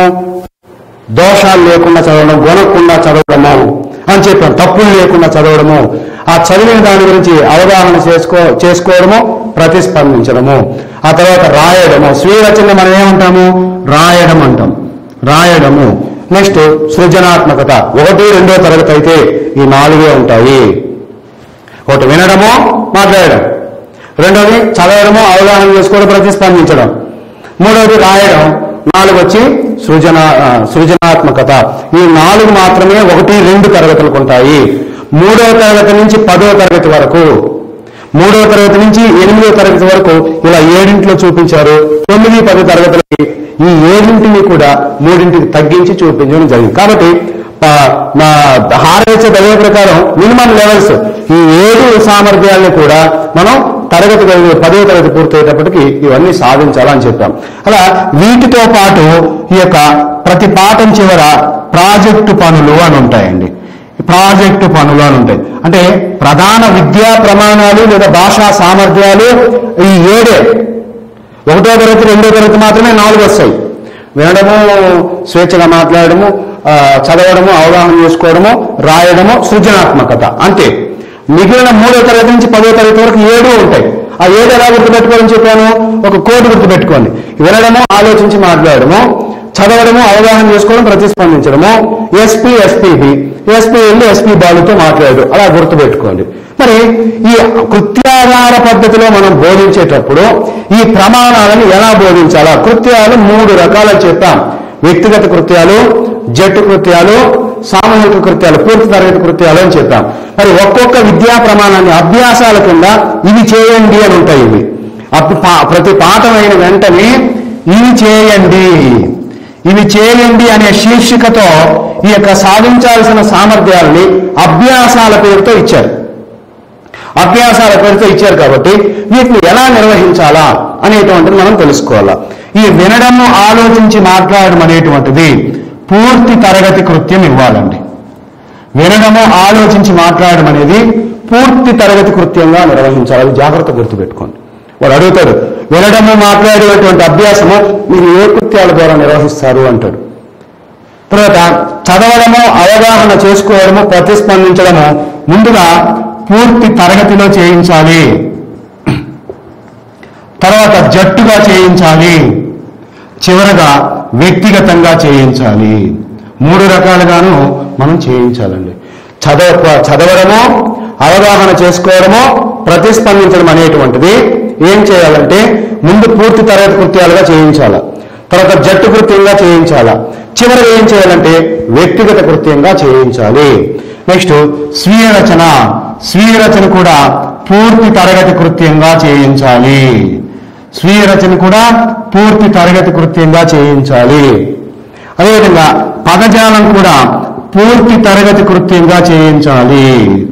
దోషాలు లేకుండా చదవడం గొనకుండా చదవడము అని చెప్పాం తప్పులు లేకుండా చదవడము ఆ చదివిన దాని గురించి అవగాహన చేసుకో చేసుకోవడము ప్రతిస్పందించడము ఆ తర్వాత రాయడము స్వీయ రచన మనం ఏమంటాము రాయడం అంటాం రాయడము నెక్స్ట్ సృజనాత్మకత ఒకటి రెండో తరగతి అయితే ఈ నాలుగే ఉంటాయి ఒకటి వినడము మాట్లాడడం రెండోది చదవడము అవగాహన చేసుకోవడం ప్రతిస్పందించడం మూడవది రాయడం నాలుగు వచ్చి సృజన ఆ, సృజనాత్మకత ఈ నాలుగు మాత్రమే ఒకటి రెండు తరగతులకు ఉంటాయి మూడవ తరగతి నుంచి పదవ తరగతి వరకు మూడవ తరగతి నుంచి ఎనిమిదవ తరగతి వరకు ఇలా ఏడింట్లో చూపించారు తొమ్మిది పది తరగతులకి ఈ ఏడింటిని కూడా మూడింటికి తగ్గించి చూపించడం జరిగింది కాబట్టి ప- మా హారహెచ్ దయ ప్రకారం మినిమం లెవెల్స్ ఈ ఏడు సామర్థ్యాలను కూడా మనం తరగతి గది- పదవ తరగతి పూర్తయ్యేటప్పటికి ఇవన్నీ సాధించాలని చెప్పాం అలా వీటితో పాటు ఈ యొక్క ప్రతి పాఠం చివర ప్రాజెక్టు పనులు అని ఉంటాయండి ప్రాజెక్టు పనులు అని ఉంటాయి అంటే ప్రధాన విద్యా ప్రమాణాలు లేదా భాషా సామర్థ్యాలు ఈ ఏడే ఒకటో తరగతి రెండో తరగతి మాత్రమే నాలుగు వస్తాయి వినడము స్వేచ్ఛగా మాట్లాడడము ఆ, చదవడము అవగాహన చేసుకోవడము రాయడము సృజనాత్మకత అంతే మిగిలిన మూడో తరగతి నుంచి పదో తరగతి వరకు ఏడు ఉంటాయి ఆ ఏడు ఎలా గుర్తుపెట్టుకోవాలని చెప్పాను ఒక కోడ్ గుర్తుపెట్టుకోండి వినడము ఆలోచించి మాట్లాడడము చదవడము అవగాహన చేసుకోవడం ప్రతిస్పందించడము ఎస్పీ ఎస్పీబి ఎస్పీ వెళ్ళి ఎస్పీ బాలుతో మాట్లాడు అలా గుర్తుపెట్టుకోండి మరి ఈ కృత్యాధార పద్ధతిలో మనం బోధించేటప్పుడు ఈ ప్రమాణాలను ఎలా బోధించాలా కృత్యాలు మూడు రకాలని చెప్పాం వ్యక్తిగత కృత్యాలు జట్టు కృత్యాలు సామూహిక కృత్యాలు పూర్తి తరగతి కృత్యాలు అని చెప్పాం మరి ఒక్కొక్క విద్యా ప్రమాణాన్ని అభ్యాసాల కింద ఇవి చేయండి అని ఉంటాయి ఇవి అప్పుడు పా- ప్రతి పాఠం అయిన వెంటనే ఇవి చేయండి ఇవి చేయండి అనే శీర్షికతో ఈ యొక్క సాధించాల్సిన సామర్థ్యాలని అభ్యాసాల పేరుతో ఇచ్చారు అభ్యాసాల పేరుతో ఇచ్చారు కాబట్టి వీటిని ఎలా నిర్వహించాలా అనేటువంటిది మనం తెలుసుకోవాలా ఈ వినడము ఆలోచించి మాట్లాడడం అనేటువంటిది పూర్తి తరగతి కృత్యం ఇవ్వాలండి వినడము ఆలోచించి మాట్లాడడం అనేది పూర్తి తరగతి కృత్యంగా నిర్వహించాలి అది జాగ్రత్త గుర్తుపెట్టుకోండి వాడు అడుగుతాడు వినడము మాట్లాడేటువంటి అభ్యాసము మీరు ఏ కృత్యాల ద్వారా నిర్వహిస్తారు అంటాడు తర్వాత చదవడము అవగాహన చేసుకోవడము ప్రతిస్పందించడము ముందుగా పూర్తి తరగతిలో చేయించాలి తర్వాత జట్టుగా చేయించాలి చివరగా వ్యక్తిగతంగా చేయించాలి మూడు రకాలుగాను మనం చేయించాలండి చదవ చదవడము అవగాహన చేసుకోవడము ప్రతిస్పందించడం అనేటువంటిది ఏం చేయాలంటే ముందు పూర్తి తరగతి కృత్యాలుగా చేయించాలి తర్వాత జట్టు కృత్యంగా చేయించాలా చివరికి ఏం చేయాలంటే వ్యక్తిగత కృత్యంగా చేయించాలి నెక్స్ట్ స్వీయ రచన స్వీయ రచన కూడా పూర్తి తరగతి కృత్యంగా చేయించాలి స్వీయ రచన కూడా పూర్తి తరగతి కృత్యంగా చేయించాలి అదేవిధంగా పదజాలం కూడా పూర్తి తరగతి కృత్యంగా చేయించాలి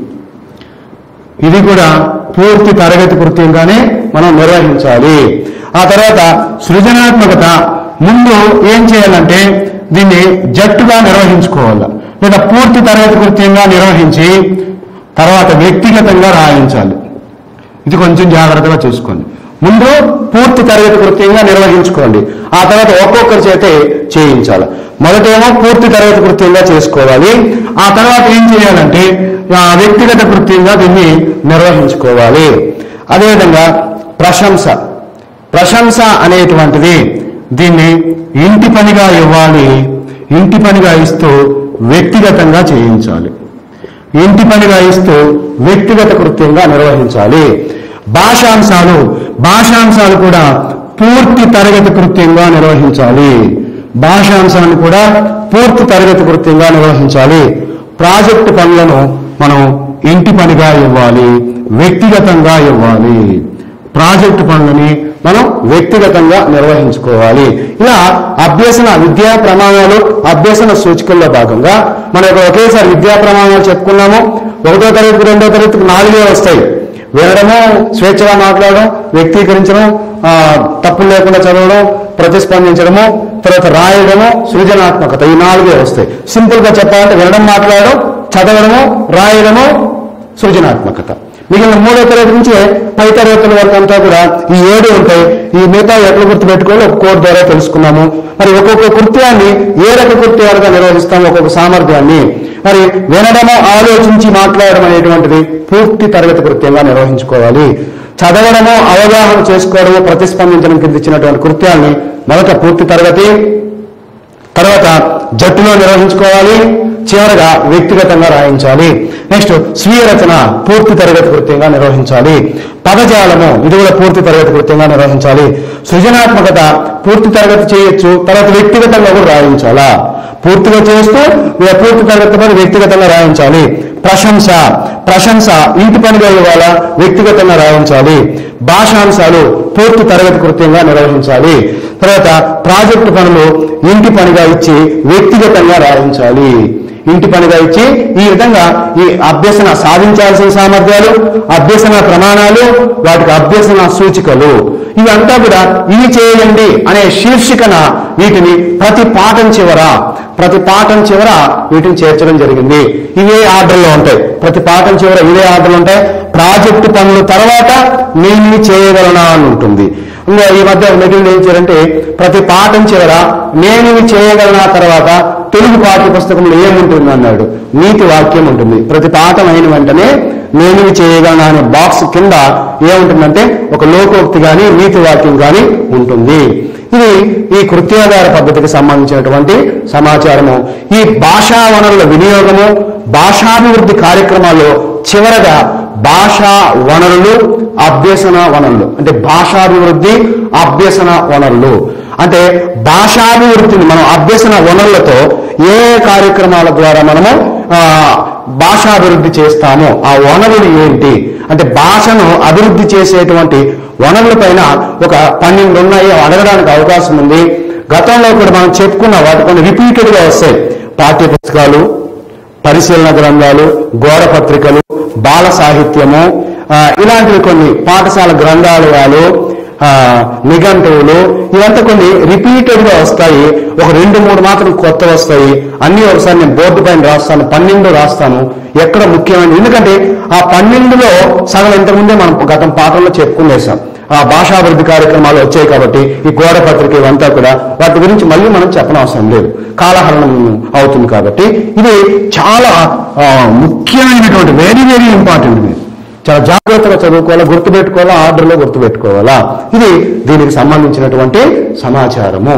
ఇది కూడా పూర్తి తరగతి కృత్యంగానే మనం నిర్వహించాలి ఆ తర్వాత సృజనాత్మకత ముందు ఏం చేయాలంటే దీన్ని జట్టుగా నిర్వహించుకోవాలి లేదా పూర్తి తరగతి కృత్యంగా నిర్వహించి తర్వాత వ్యక్తిగతంగా రాయించాలి ఇది కొంచెం జాగ్రత్తగా చూసుకోండి ముందు పూర్తి తరగతి కృత్యంగా నిర్వహించుకోండి ఆ తర్వాత ఒక్కొక్కరి చేతే చేయించాలి మొదటేమో పూర్తి తరగతి కృత్యంగా చేసుకోవాలి ఆ తర్వాత ఏం చేయాలంటే ఆ వ్యక్తిగత కృత్యంగా దీన్ని నిర్వహించుకోవాలి అదేవిధంగా ప్రశంస ప్రశంస అనేటువంటిది దీన్ని ఇంటి పనిగా ఇవ్వాలి ఇంటి పనిగా ఇస్తూ వ్యక్తిగతంగా చేయించాలి ఇంటి పనిగా ఇస్తూ వ్యక్తిగత కృత్యంగా నిర్వహించాలి భాషాంశాలు భాషాంశాలు కూడా పూర్తి తరగతి కృత్యంగా నిర్వహించాలి భాషాంశాన్ని కూడా పూర్తి తరగతి కృత్యంగా నిర్వహించాలి ప్రాజెక్టు పనులను మనం ఇంటి పనిగా ఇవ్వాలి వ్యక్తిగతంగా ఇవ్వాలి ప్రాజెక్టు పనులని మనం వ్యక్తిగతంగా నిర్వహించుకోవాలి ఇలా అభ్యసన విద్యా ప్రమాణాలు అభ్యసన సూచికల్లో భాగంగా మనం ఇక్కడ ఒకేసారి విద్యా ప్రమాణాలు చెప్పుకున్నాము ఒకటో తరగతికి రెండో తరగతికి నాలుగే వస్తాయి వినడము స్వేచ్ఛగా మాట్లాడడం వ్యక్తీకరించడం ఆ, తప్పులు లేకుండా చదవడం ప్రతిస్పందించడము తర్వాత రాయడము సృజనాత్మకత ఈ నాలుగే వస్తాయి సింపుల్ గా చెప్పాలంటే వినడం మాట్లాడడం చదవడము రాయడము సృజనాత్మకత మిగిలిన మూడో తరగతి నుంచి పై తరగతుల వరకు అంతా కూడా ఈ ఏడు ఉంటాయి ఈ మిగతా ఎట్లా గుర్తు పెట్టుకోవాలో ఒక కోడ్ ద్వారా తెలుసుకున్నాము మరి ఒక్కొక్క కృత్యాన్ని ఏ రక కృత్యాలుగా నిర్వహిస్తాము ఒక్కొక్క సామర్థ్యాన్ని మరి వినడము ఆలోచించి మాట్లాడడం అనేటువంటిది పూర్తి తరగతి కృత్యంగా నిర్వహించుకోవాలి చదవడము అవగాహన చేసుకోవడము ప్రతిస్పందించడం కింద ఇచ్చినటువంటి కృత్యాల్ని మొదట పూర్తి తరగతి తర్వాత జట్టులో నిర్వహించుకోవాలి చివరగా వ్యక్తిగతంగా రాయించాలి నెక్స్ట్ స్వీయ రచన పూర్తి తరగతి కృత్యంగా నిర్వహించాలి పదజాలము ఇది కూడా పూర్తి తరగతి కృత్యంగా నిర్వహించాలి సృజనాత్మకత పూర్తి తరగతి చేయొచ్చు తర్వాత వ్యక్తిగతంగా కూడా రాయించాలా పూర్తిగా చేస్తూ ఇక పూర్తి తరగతి పని వ్యక్తిగతంగా రాయించాలి ప్రశంస ప్రశంస ఇంటి పనిగా ఇవ్వాలా వ్యక్తిగతంగా రాయించాలి భాషాంశాలు పూర్తి తరగతి కృత్యంగా నిర్వహించాలి తర్వాత ప్రాజెక్టు పనులు ఇంటి పనిగా ఇచ్చి వ్యక్తిగతంగా రాయించాలి ఇంటి పనిగా ఇచ్చి ఈ విధంగా ఈ అభ్యసన సాధించాల్సిన సామర్థ్యాలు అభ్యసన ప్రమాణాలు వాటికి అభ్యసన సూచికలు ఇవంతా కూడా ఇవి చేయండి అనే శీర్షికన వీటిని ప్రతి పాఠం చివర ప్రతి పాఠం చివర వీటిని చేర్చడం జరిగింది ఇవే ఆర్డర్లో ఉంటాయి ప్రతి పాఠం చివర ఇవే ఆర్డర్లు ఉంటాయి ప్రాజెక్టు పనుల తర్వాత నేను ఇవి చేయగలనా అని ఉంటుంది ఇంకా ఈ మధ్య మెటీరియల్ ఏం చేయాలంటే ప్రతి పాఠం చివర నేను ఇవి చేయగలనా తర్వాత తెలుగు పాఠ్య పుస్తకంలో ఏముంటుంది అన్నాడు నీతి వాక్యం ఉంటుంది ప్రతి పాఠం అయిన వెంటనే నేను ఇవి చేయగలనా అనే బాక్స్ కింద ఏముంటుందంటే ఒక లోకోక్తి కానీ నీతి వాక్యం కానీ ఉంటుంది ఇది ఈ కృత్యాధార పద్ధతికి సంబంధించినటువంటి సమాచారము ఈ భాషా వనరుల వినియోగము భాషాభివృద్ధి కార్యక్రమాల్లో చివరగా భాషా వనరులు అభ్యసన వనరులు అంటే భాషాభివృద్ధి అభ్యసన వనరులు అంటే భాషాభివృద్ధిని మనం అభ్యసన వనరులతో ఏ ఏ కార్యక్రమాల ద్వారా మనము ఆ, భాషాభివృద్ధి చేస్తామో ఆ వనరులు ఏంటి అంటే భాషను అభివృద్ధి చేసేటువంటి వనరుల పైన ఒక పన్నెండు ఉన్నాయి అవి అడగడానికి అవకాశం ఉంది గతంలో కూడా మనం చెప్పుకున్న వాటి కొన్ని రిపీటెడ్ గా వస్తాయి పాఠ్య పుస్తకాలు పరిశీలన గ్రంథాలు గోడ పత్రికలు బాల సాహిత్యము ఆ, ఇలాంటివి కొన్ని పాఠశాల గ్రంథాలయాలు ఆ, నిఘంటువులు ఇవంతా కొన్ని రిపీటెడ్ గా వస్తాయి ఒక రెండు మూడు మాత్రం కొత్త వస్తాయి అన్ని ఒకసారి నేను బోర్డు పైన రాస్తాను పన్నెండు రాస్తాను ఎక్కడ ముఖ్యమైన ఎందుకంటే ఆ పన్నెండులో సగం ఇంతకుముందే మనం గతం పాఠంలో చెప్పుకునేసాం ఆ భాషాభివృద్ధి కార్యక్రమాలు వచ్చాయి కాబట్టి ఈ గోడ పత్రిక ఇవంతా కూడా వాటి గురించి మళ్ళీ మనం చెప్పనవసరం లేదు కాలహరణం అవుతుంది కాబట్టి ఇది చాలా ఆ, ముఖ్యమైనటువంటి వెరీ వెరీ ఇంపార్టెంట్ ఇది చాలా జాగ్రత్తగా చదువుకోవాలా గుర్తుపెట్టుకోవాలా ఆర్డర్లో గుర్తుపెట్టుకోవాలా ఇది దీనికి సంబంధించినటువంటి సమాచారము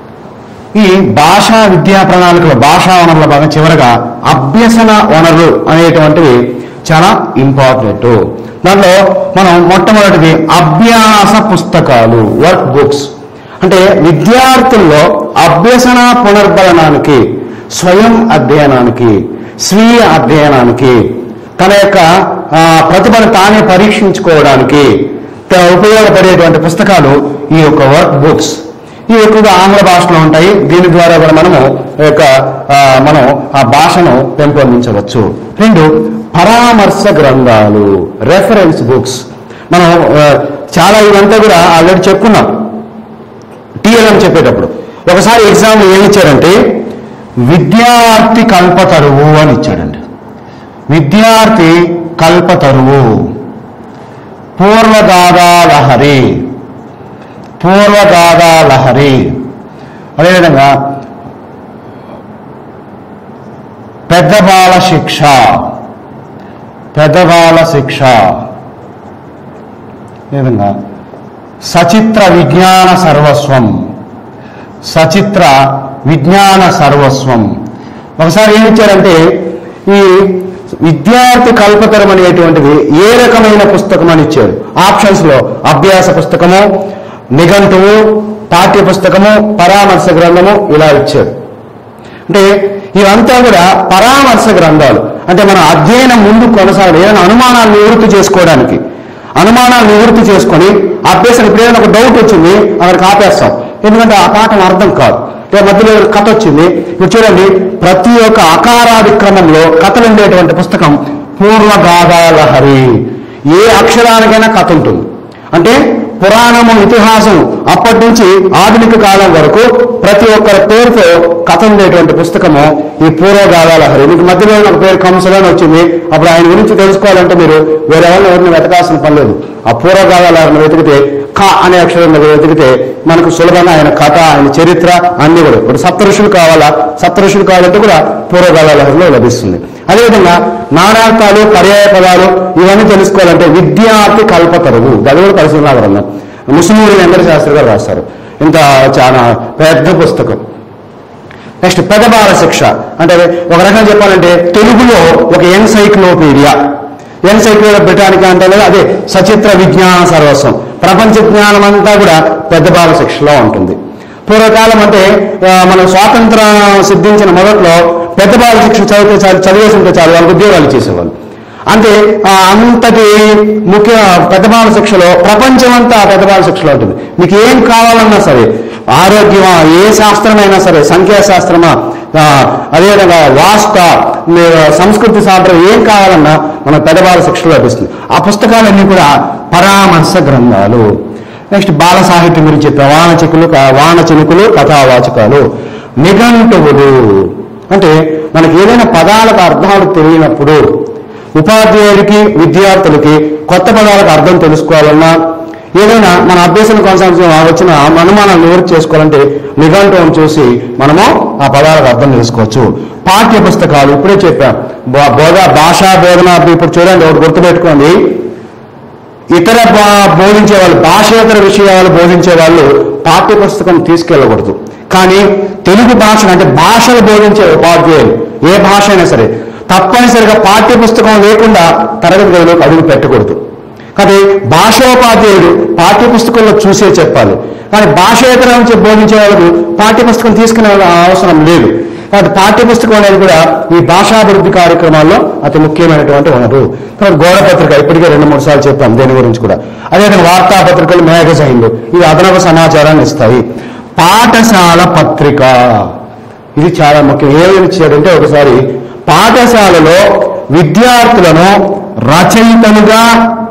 ఈ భాషా విద్యా ప్రణాళికలో భాషా వనరుల భాగం చివరగా అభ్యసన వనరులు అనేటువంటివి చాలా ఇంపార్టెంట్ దాంట్లో మనం మొట్టమొదటిది అభ్యాస పుస్తకాలు వర్క్ బుక్స్ అంటే విద్యార్థుల్లో అభ్యసన పునర్బలనానికి స్వయం అధ్యయనానికి స్వీయ అధ్యయనానికి తన యొక్క ఆ, ప్రతిభను తానే పరీక్షించుకోవడానికి త- ఉపయోగపడేటువంటి పుస్తకాలు ఈ యొక్క వర్క్ బుక్స్ ఇవి ఎక్కువగా ఆంగ్ల భాషలో ఉంటాయి దీని ద్వారా కూడా మనము ఈ యొక్క ఆ, మనం ఆ భాషను పెంపొందించవచ్చు రెండు పరామర్శ గ్రంథాలు రెఫరెన్స్ బుక్స్ మనం ఆ, చాలా ఇవంతా కూడా ఆల్రెడీ చెప్పుకున్నాం టీఎల్ఎం చెప్పేటప్పుడు ఒకసారి ఎగ్జామ్ ఏమి ఇచ్చారంటే విద్యార్థి కల్పతరువు అని ఇచ్చాడండి విద్యార్థి కల్పతరువు పూర్వగాథా లహరి పూర్వగాథా లహరి అదేవిధంగా పెద్ద బాల శిక్ష పెద్ద బాల శిక్ష ఈ విధంగా సచిత్ర విజ్ఞాన సర్వస్వం సచిత్ర విజ్ఞాన సర్వస్వం ఒకసారి ఏమి ఇచ్చారంటే ఈ విద్యార్థి కల్పతరం అనేటువంటిది ఏ రకమైన పుస్తకం అని ఇచ్చారు ఆప్షన్స్ లో అభ్యాస పుస్తకము నిఘంటువు పాఠ్య పుస్తకము పరామర్శ గ్రంథము ఇలా ఇచ్చారు అంటే ఇవంతా కూడా పరామర్శ గ్రంథాలు అంటే మన అధ్యయనం ముందు కొనసాగడం ఏదైనా అనుమానాలు నివృత్తి చేసుకోవడానికి అనుమానాలు నివృత్తి చేసుకొని అభ్యాసం ఇప్పుడు ఏదైనా ఒక డౌట్ వచ్చింది అక్కడికి ఆపేస్తాం ఎందుకంటే ఆ పాఠం అర్థం కాదు లేదా మధ్యలో ఏదైనా కథ వచ్చింది ఇప్పుడు చూడండి ప్రతి ఒక్క అకారాది క్రమంలో కథలు ఉండేటువంటి పుస్తకం పూర్వగాథాలహరి ఏ అక్షరానికైనా కథ ఉంటుంది అంటే పురాణము ఇతిహాసం అప్పటి నుంచి ఆధునిక కాలం వరకు ప్రతి ఒక్కరి పేరుతో కథ ఉండేటువంటి పుస్తకము ఈ పూర్వగాథాలహరి మీకు మధ్యలో ఒక పేరు కంసలు అని వచ్చింది అప్పుడు ఆయన గురించి తెలుసుకోవాలంటే మీరు వేరే వాళ్ళని ఎవరిని వెతకాల్సిన పని లేదు ఆ పూర్వగాథాలహరిని వెతికితే క అనే అక్షరం మీద వెతికితే మనకు సులభంగా ఆయన కథ ఆయన చరిత్ర అన్ని కూడా ఇప్పుడు సప్తఋషులు కావాలా సప్తఋషులు కావాలంటే కూడా పూర్వగాథాలహరిలో లభిస్తుంది అదేవిధంగా నానార్థాలు పర్యాయ పదాలు ఇవన్నీ తెలుసుకోవాలంటే విద్యార్థి కల్పతరువు అది కూడా పరిశీలన గ్రంథం ముస్లింలు వెంకట శాస్త్రి గారు రాస్తారు ఇంత చాలా పెద్ద పుస్తకం నెక్స్ట్ పెదబాల శిక్ష అంటే ఒక రకంగా చెప్పాలంటే తెలుగులో ఒక ఎన్సైక్లోపీడియా ఎన్సైక్లోపీడియా బ్రిటానికా అంటే అదే సచిత్ర విజ్ఞాన సర్వస్వం ప్రపంచ జ్ఞానం అంతా కూడా పెద్ద బాల శిక్షలో ఉంటుంది పూర్వకాలం అంటే ఆ, మన స్వాతంత్రం సిద్ధించిన మొదట్లో పెద్ద బాల శిక్ష చదివితే చాలు చదివేసి ఉంటే చాలు వాళ్ళకి ఉద్యోగాలు చేసేవాళ్ళు అంటే ఆ అంతటి ముఖ్య పెద్ద బాల శిక్షలో ప్రపంచం అంతా పెద్ద బాల శిక్షలో ఉంటుంది మీకు ఏం కావాలన్నా సరే ఆరోగ్యమా ఏ శాస్త్రమైనా సరే సంఖ్యాశాస్త్రమా ఆ, అదేవిధంగా వాస్త మీ- సంస్కృతి సాంప్రదాయం ఏం కావాలన్నా మన పెద్దబాల శిక్షలో లభిస్తుంది ఆ పుస్తకాలన్నీ కూడా పరామర్శ గ్రంథాలు నెక్స్ట్ బాల సాహిత్యం గురించి చెప్పే వానచికులు క- వానచినుకులు కథావాచకాలు నిఘంటువులు అంటే మనకి ఏదైనా పదాలకు అర్థాలు తెలియనప్పుడు ఉపాధ్యాయుడికి విద్యార్థులకి కొత్త పదాలకు అర్థం తెలుసుకోవాలన్నా ఏదైనా మన అభ్యసన కొనసాగించిన వచ్చిన అనుమానాలు నివృత్తి చేసుకోవాలంటే నిఘంటువును చూసి మనము ఆ పదాలకు అర్థం తెలుసుకోవచ్చు పాఠ్య పుస్తకాలు ఇప్పుడే చెప్పాం బో- బోధ భాషా బోధన ఇప్పుడు చూడండి ఒకటి గుర్తుపెట్టుకోండి ఇతర బా- బోధించే వాళ్ళు భాషేతర విషయాలు బోధించే వాళ్ళు పాఠ్య పుస్తకం తీసుకెళ్ళకూడదు కానీ తెలుగు భాష అంటే భాషలు బోధించే ఉపాధ్యాయులు ఏ భాష అయినా సరే తప్పనిసరిగా పాఠ్య పుస్తకం లేకుండా తరగతి గదిలోకి అడుగు పెట్టకూడదు కానీ భాషోపాధ్యాయుడు పాఠ్య పుస్తకంలో చూసే చెప్పాలి కానీ భాషేతర నుంచి బోధించే వాళ్ళకు పాఠ్య పుస్తకం తీసుకునే అవసరం లేదు కాబట్టి పాఠ్య పుస్తకం అనేది కూడా ఈ భాషాభివృద్ధి కార్యక్రమాల్లో అతి ముఖ్యమైనటువంటి వనరు తర్వాత గోడ పత్రిక ఇప్పటికే రెండు మూడు సార్లు చెప్పాం దేని గురించి కూడా అదేవిధంగా వార్తాపత్రికలు మ్యాగజైన్లు ఇవి అదనపు సమాచారాన్ని ఇస్తాయి పాఠశాల పత్రిక ఇది చాలా ముఖ్యం ఏమేమి ఇచ్చాడంటే ఒకసారి పాఠశాలలో విద్యార్థులను రచయితలుగా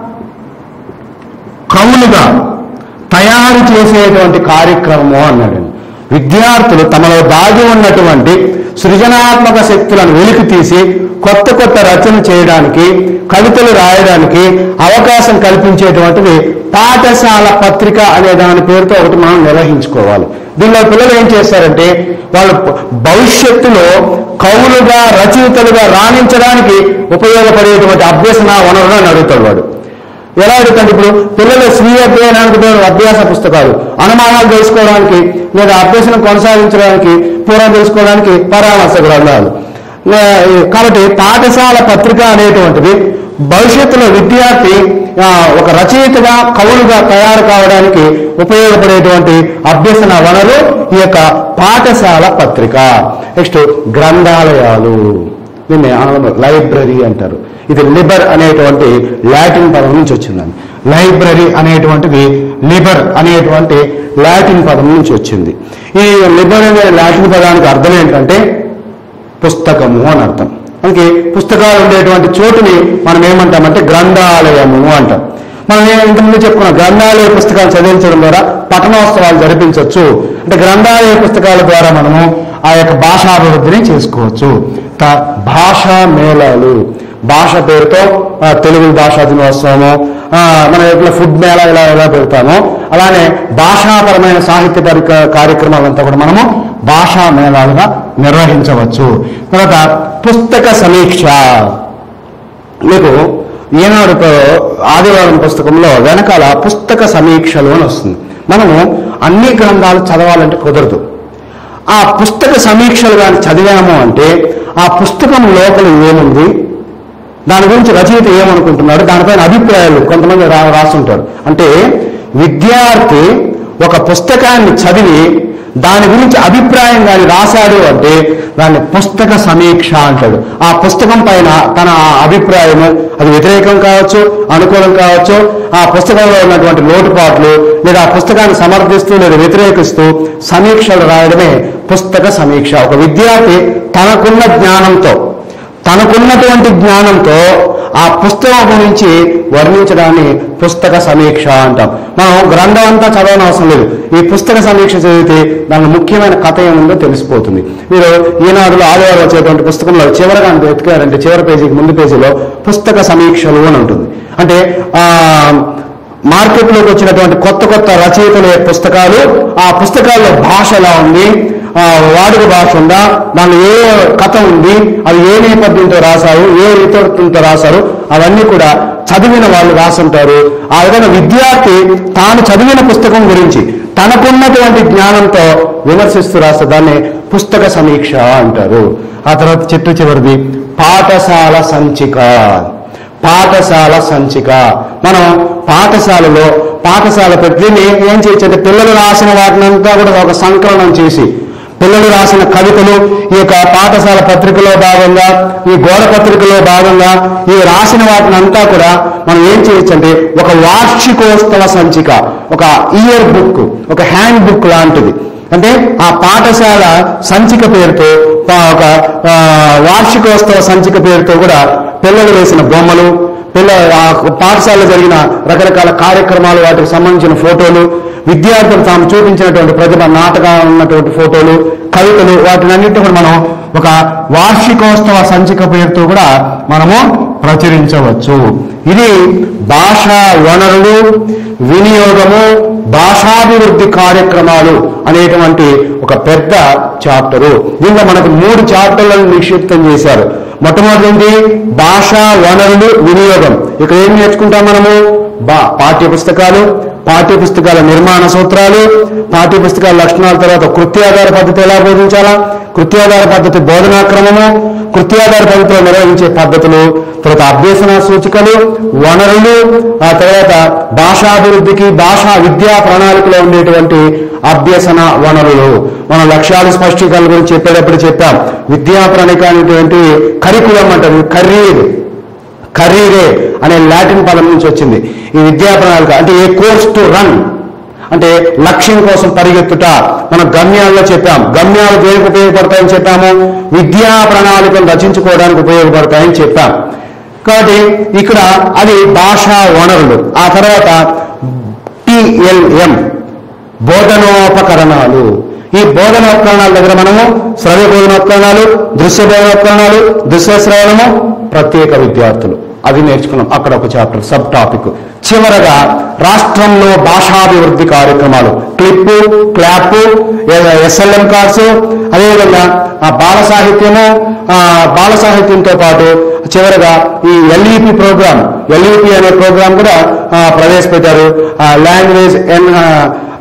కవులుగా తయారు చేసేటువంటి కార్యక్రమము అన్నాడు విద్యార్థులు తమలో దాగి ఉన్నటువంటి సృజనాత్మక శక్తులను వెలికి తీసి కొత్త కొత్త రచన చేయడానికి కవితలు రాయడానికి అవకాశం కల్పించేటువంటిది పాఠశాల పత్రిక అనే దాని పేరుతో ఒకటి మనం నిర్వహించుకోవాలి దీనిలో పిల్లలు ఏం చేస్తారంటే వాళ్ళు భవిష్యత్తులో కవులుగా రచయితలుగా రాణించడానికి ఉపయోగపడేటువంటి అభ్యసన వనరులను అడుగుతాడు వాడు ఎలా అడుగుతాడు ఇప్పుడు పిల్లల స్వీయ అధ్యయనానికి ఉపయోగపడే అభ్యాస పుస్తకాలు అనుమానాలు తెలుసుకోవడానికి లేదా అభ్యసనం కొనసాగించడానికి పూర్వం తెలుసుకోవడానికి పరామర్శ గ్రంథాలు ఆ, కాబట్టి పాఠశాల పత్రిక అనేటువంటిది భవిష్యత్తులో విద్యార్థి ఆ, ఒక రచయితగా కవులుగా తయారు కావడానికి ఉపయోగపడేటువంటి అభ్యసన వనరు ఈ యొక్క పాఠశాల పత్రిక నెక్స్ట్ గ్రంథాలయాలు దీన్ని ఆంగ్లంలో లైబ్రరీ అంటారు ఇది లిబర్ అనేటువంటి లాటిన్ పదం నుంచి వచ్చిందండి లైబ్రరీ అనేటువంటిది లిబర్ అనేటువంటి లాటిన్ పదం నుంచి వచ్చింది ఈ లిబర్ అనే లాటిన్ పదానికి అర్థం ఏంటంటే పుస్తకము అని అర్థం అందుకే పుస్తకాలు ఉండేటువంటి చోటుని మనం ఏమంటామంటే గ్రంథాలయము అంటాం మనం ఏ- ఇంతకుముందు చెప్పుకున్న గ్రంథాలయ పుస్తకాలు చదివించడం ద్వారా పఠనోత్సవాలు జరిపించవచ్చు అంటే గ్రంథాలయ పుస్తకాల ద్వారా మనము ఆ యొక్క భాషాభివృద్ధిని చేసుకోవచ్చు త- భాషా మేళాలు భాష పేరుతో ఆ, తెలుగు భాషా దినోత్సవము ఆ, మన ఎట్లా ఫుడ్ మేళా ఇలా ఎలా పెడతామో అలానే భాషాపరమైన సాహిత్య పరిక- కార్యక్రమాలంతా కూడా మనము భాషా మేళాలుగా నిర్వహించవచ్చు తర్వాత పుస్తక సమీక్ష మీకు ఈనాడు ప- ఆదివారం పుస్తకంలో వెనకాల పుస్తక సమీక్షలు అని వస్తుంది మనము అన్ని గ్రంథాలు చదవాలంటే కుదరదు ఆ పుస్తక సమీక్షలు కానీ చదివాము అంటే ఆ పుస్తకం లోపల ఏముంది దాని గురించి రచయిత ఏమనుకుంటున్నాడు దానిపైన అభిప్రాయాలు కొంతమంది రా రాస్తుంటారు అంటే విద్యార్థి ఒక పుస్తకాన్ని చదివి దాని గురించి అభిప్రాయం కానీ రాశాడు అంటే దాన్ని పుస్తక సమీక్ష అంటాడు ఆ పుస్తకం పైన తన ఆ అభిప్రాయము అది వ్యతిరేకం కావచ్చు అనుకూలం కావచ్చు ఆ పుస్తకంలో ఉన్నటువంటి లోటుపాట్లు లేదా ఆ పుస్తకాన్ని సమర్థిస్తూ లేదా వ్యతిరేకిస్తూ సమీక్షలు రాయడమే పుస్తక సమీక్ష ఒక విద్యార్థి తనకున్న జ్ఞానంతో తనకున్నటువంటి జ్ఞానంతో ఆ పుస్తకం గురించి వర్ణించడాన్ని పుస్తక సమీక్ష అంటాం మనం గ్రంథం అంతా చదవనవసరం లేదు ఈ పుస్తక సమీక్ష చదివితే దాని ముఖ్యమైన కథ ఏముందో తెలిసిపోతుంది మీరు ఈనాడులో ఆదివారం వచ్చేటువంటి పుస్తకంలో చివరగా అంటే ఎత్తుకారంటే చివరి పేజీకి ముందు పేజీలో పుస్తక సమీక్షలు అని ఉంటుంది అంటే ఆ మార్కెట్లోకి వచ్చినటువంటి కొత్త కొత్త రచయితల యొక్క పుస్తకాలు ఆ పుస్తకాల్లో భాష ఎలా ఉంది ఆ వాడుక భాష ఉందా దానిలో ఏ కథ ఉంది అది ఏ నేపథ్యంతో రాశారు ఏ ఇతరులతో రాశారు అవన్నీ కూడా చదివిన వాళ్ళు రాసుంటారు ఆ విధంగా విద్యార్థి తాను చదివిన పుస్తకం గురించి తనకున్నటువంటి జ్ఞానంతో విమర్శిస్తూ రాస్తే దాన్ని పుస్తక సమీక్ష అంటారు ఆ తర్వాత చిట్టు చివరిది పాఠశాల సంచిక పాఠశాల సంచిక మనం పాఠశాలలో పాఠశాల పెట్టి దీన్ని ఏం చేయొచ్చు అంటే పిల్లలు రాసిన వాటినంతా కూడా ఒక సంకలనం చేసి పిల్లలు రాసిన కవితలు ఈ యొక్క పాఠశాల పత్రికలో భాగంగా ఈ గోడ పత్రికలో భాగంగా ఈ రాసిన వాటినంతా కూడా మనం ఏం చేయొచ్చు అంటే ఒక వార్షికోత్సవ సంచిక ఒక ఇయర్ బుక్ ఒక హ్యాండ్ బుక్ లాంటిది అంటే ఆ పాఠశాల సంచిక పేరుతో ఆ, ఒక ఆ, వార్షికోత్సవ సంచిక పేరుతో కూడా పిల్లలు వేసిన బొమ్మలు పిల్ల ఆ పాఠశాలలో జరిగిన రకరకాల కార్యక్రమాలు వాటికి సంబంధించిన ఫోటోలు విద్యార్థులు తాము చూపించినటువంటి ప్రతిభ నాటకాలు ఉన్నటువంటి ఫోటోలు కవితలు వాటినన్నింటి కూడా మనం ఒక వార్షికోత్సవ సంచిక పేరుతో కూడా మనము ప్రచురించవచ్చు ఇది భాషా వనరులు వినియోగము భాషాభివృద్ధి కార్యక్రమాలు అనేటువంటి ఒక పెద్ద చాప్టరు దీనిలో మనకు మూడు చాప్టర్లను నిక్షిప్తం చేశారు మొట్టమొదటి భాషా వనరులు వినియోగం ఇక్కడ ఏం నేర్చుకుంటాం మనము బా పాఠ్య పుస్తకాలు పాఠ్య పుస్తకాల నిర్మాణ సూత్రాలు పాఠ్య పుస్తకాల లక్షణాల తర్వాత కృత్యాధార పద్ధతి ఎలా బోధించాలా కృత్యాధార పద్ధతి బోధనా క్రమము కృత్యాధార పద్ధతిలో నిర్వహించే పద్ధతులు తర్వాత అభ్యసన సూచికలు వనరులు ఆ తర్వాత భాషాభివృద్ధికి భాషా విద్యా ప్రణాళికలో ఉండేటువంటి అభ్యసన వనరులు మన లక్ష్యాలు స్పష్టీకరణ గురించి చెప్పేటప్పుడు చెప్పాం విద్యా ప్రణాళిక అనేటువంటి కరికులం అంటారు కర్రీర్ కర్రీరే అనే లాటిన్ పదం నుంచి వచ్చింది ఈ విద్యా ప్రణాళిక అంటే ఏ కోర్స్ టు రన్ అంటే లక్ష్యం కోసం పరిగెత్తుట మన గమ్యాల్లో చెప్పాం గమ్యాలు దేనికి ఉపయోగపడతాయని చెప్పాము విద్యా ప్రణాళికలు రచించుకోవడానికి ఉపయోగపడతాయని చెప్పాం కాబట్టి ఇక్కడ అది భాషా వనరులు ఆ తర్వాత టిఎల్ఎం బోధనోపకరణాలు ఈ బోధనోపకరణాల దగ్గర మనము శ్రవ్య బోధనోపకరణాలు దృశ్య బోధనోపకరణాలు దృశ్య శ్రవణము ప్రత్యేక విద్యార్థులు అది నేర్చుకున్నాం అక్కడ ఒక చాప్టర్ సబ్ టాపిక్ చివరగా రాష్ట్రంలో భాషాభివృద్ధి కార్యక్రమాలు క్లిప్ క్లాప్ ఎస్ఎల్ఎం కార్డ్స్ అదేవిధంగా ఆ బాల సాహిత్యము ఆ బాల సాహిత్యంతో పాటు చివరగా ఈ ఎల్ఈపి ప్రోగ్రామ్ ఎల్ఈపి అనే ప్రోగ్రామ్ కూడా ఆ, ప్రవేశపెట్టారు లాంగ్వేజ్ ఎన్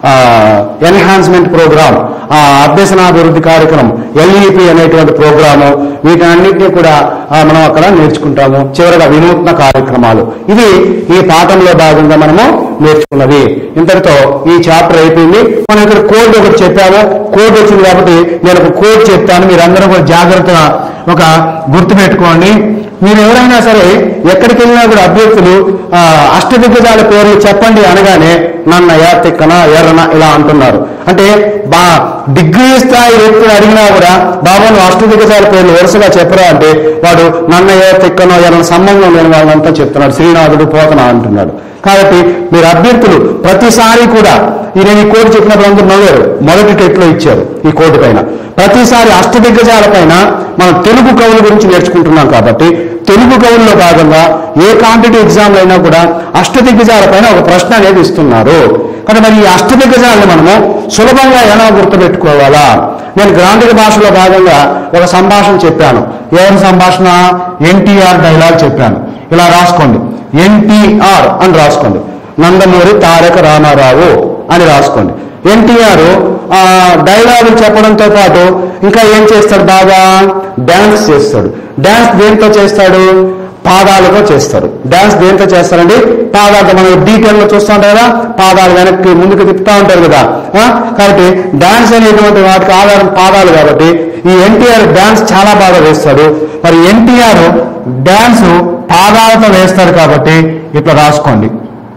ఎన్హాన్స్మెంట్ ప్రోగ్రామ్ ఆ అభ్యసనాభివృద్ధి కార్యక్రమం ఎల్ఈపి అనేటువంటి ప్రోగ్రాము వీటన్నిటిని కూడా ఆ, మనం అక్కడ నేర్చుకుంటాము చివరగా వినూత్న కార్యక్రమాలు ఇవి ఈ పాఠంలో భాగంగా మనము నేర్చుకున్నవి ఇంతటితో ఈ చాప్టర్ అయిపోయింది మనం ఇక్కడ కోడ్ ఒకటి చెప్పాము కోడ్ వచ్చింది కాబట్టి నేను ఒక కోడ్ చెప్తాను మీరందరూ కూడా జాగ్రత్తగా ఒక గుర్తు పెట్టుకోండి మీరు ఎవరైనా సరే ఎక్కడికి వెళ్ళినా కూడా అభ్యర్థులు ఆ, అష్టదిగ్గజాల పేర్లు చెప్పండి అనగానే నన్నయ్య తిక్కన ఎర్రన ఇలా అంటున్నారు అంటే బా డిగ్రీ స్థాయి వ్యక్తులు అడిగినా కూడా బాబా నువ్వు అష్టదిగ్గజాల పేర్లు వరుసగా చెప్పరా అంటే వాడు నన్నయ్య తిక్కనో ఎర్రన సంబంధం లేని వాళ్ళంతా చెప్తున్నాడు శ్రీనాథుడు పోతన అంటున్నాడు కాబట్టి మీరు అభ్యర్థులు ప్రతిసారి కూడా ఈ నేను ఈ కోడ్ చెప్పినప్పుడు అందరూ నవ్వారు మొదటి టెట్లో ఇచ్చారు ఈ కోడ్ పైన ప్రతిసారి అష్టదిగ్గజాల పైన మనం తెలుగు కవుల గురించి నేర్చుకుంటున్నాం కాబట్టి తెలుగు కవుల్లో భాగంగా ఏ కాంపిటేటివ్ ఎగ్జామ్లు అయినా కూడా అష్టదిగ్గజాల పైన ఒక ప్రశ్న అనేది ఇస్తున్నారు కానీ మరి ఈ అష్టదిగ్గజాలను మనము సులభంగా ఎలా గుర్తుపెట్టుకోవాలా నేను గ్రాంధిక భాషలో భాగంగా ఒక సంభాషణ చెప్పాను ఎవరి సంభాషణ ఎన్టీఆర్ డైలాగ్ చెప్పాను ఇలా రాసుకోండి ఎన్టీఆర్ అని రాసుకోండి నందమూరి తారక రామారావు అని రాసుకోండి ఎన్టీఆర్ డైలాగులు చెప్పడంతో పాటు ఇంకా ఏం చేస్తాడు బాగా డాన్స్ చేస్తాడు డాన్స్ దేంతో చేస్తాడు పాదాలతో చేస్తారు డాన్స్ దేంతో చేస్తారండి పాదాలతో మనం డీటెయిల్ లో చూస్తూ ఉంటాం కదా పాదాలు వెనక్కి ముందుకు తిప్పుతూ ఉంటారు కదా ఆ? కాబట్టి డాన్స్ అనేటువంటి వాటికి ఆధారం పాదాలు కాబట్టి ఈ ఎన్టీఆర్ డాన్స్ చాలా బాగా వేస్తాడు మరి ఎన్టీఆర్ డాన్స్ పాదాలతో వేస్తాడు కాబట్టి ఇట్లా రాసుకోండి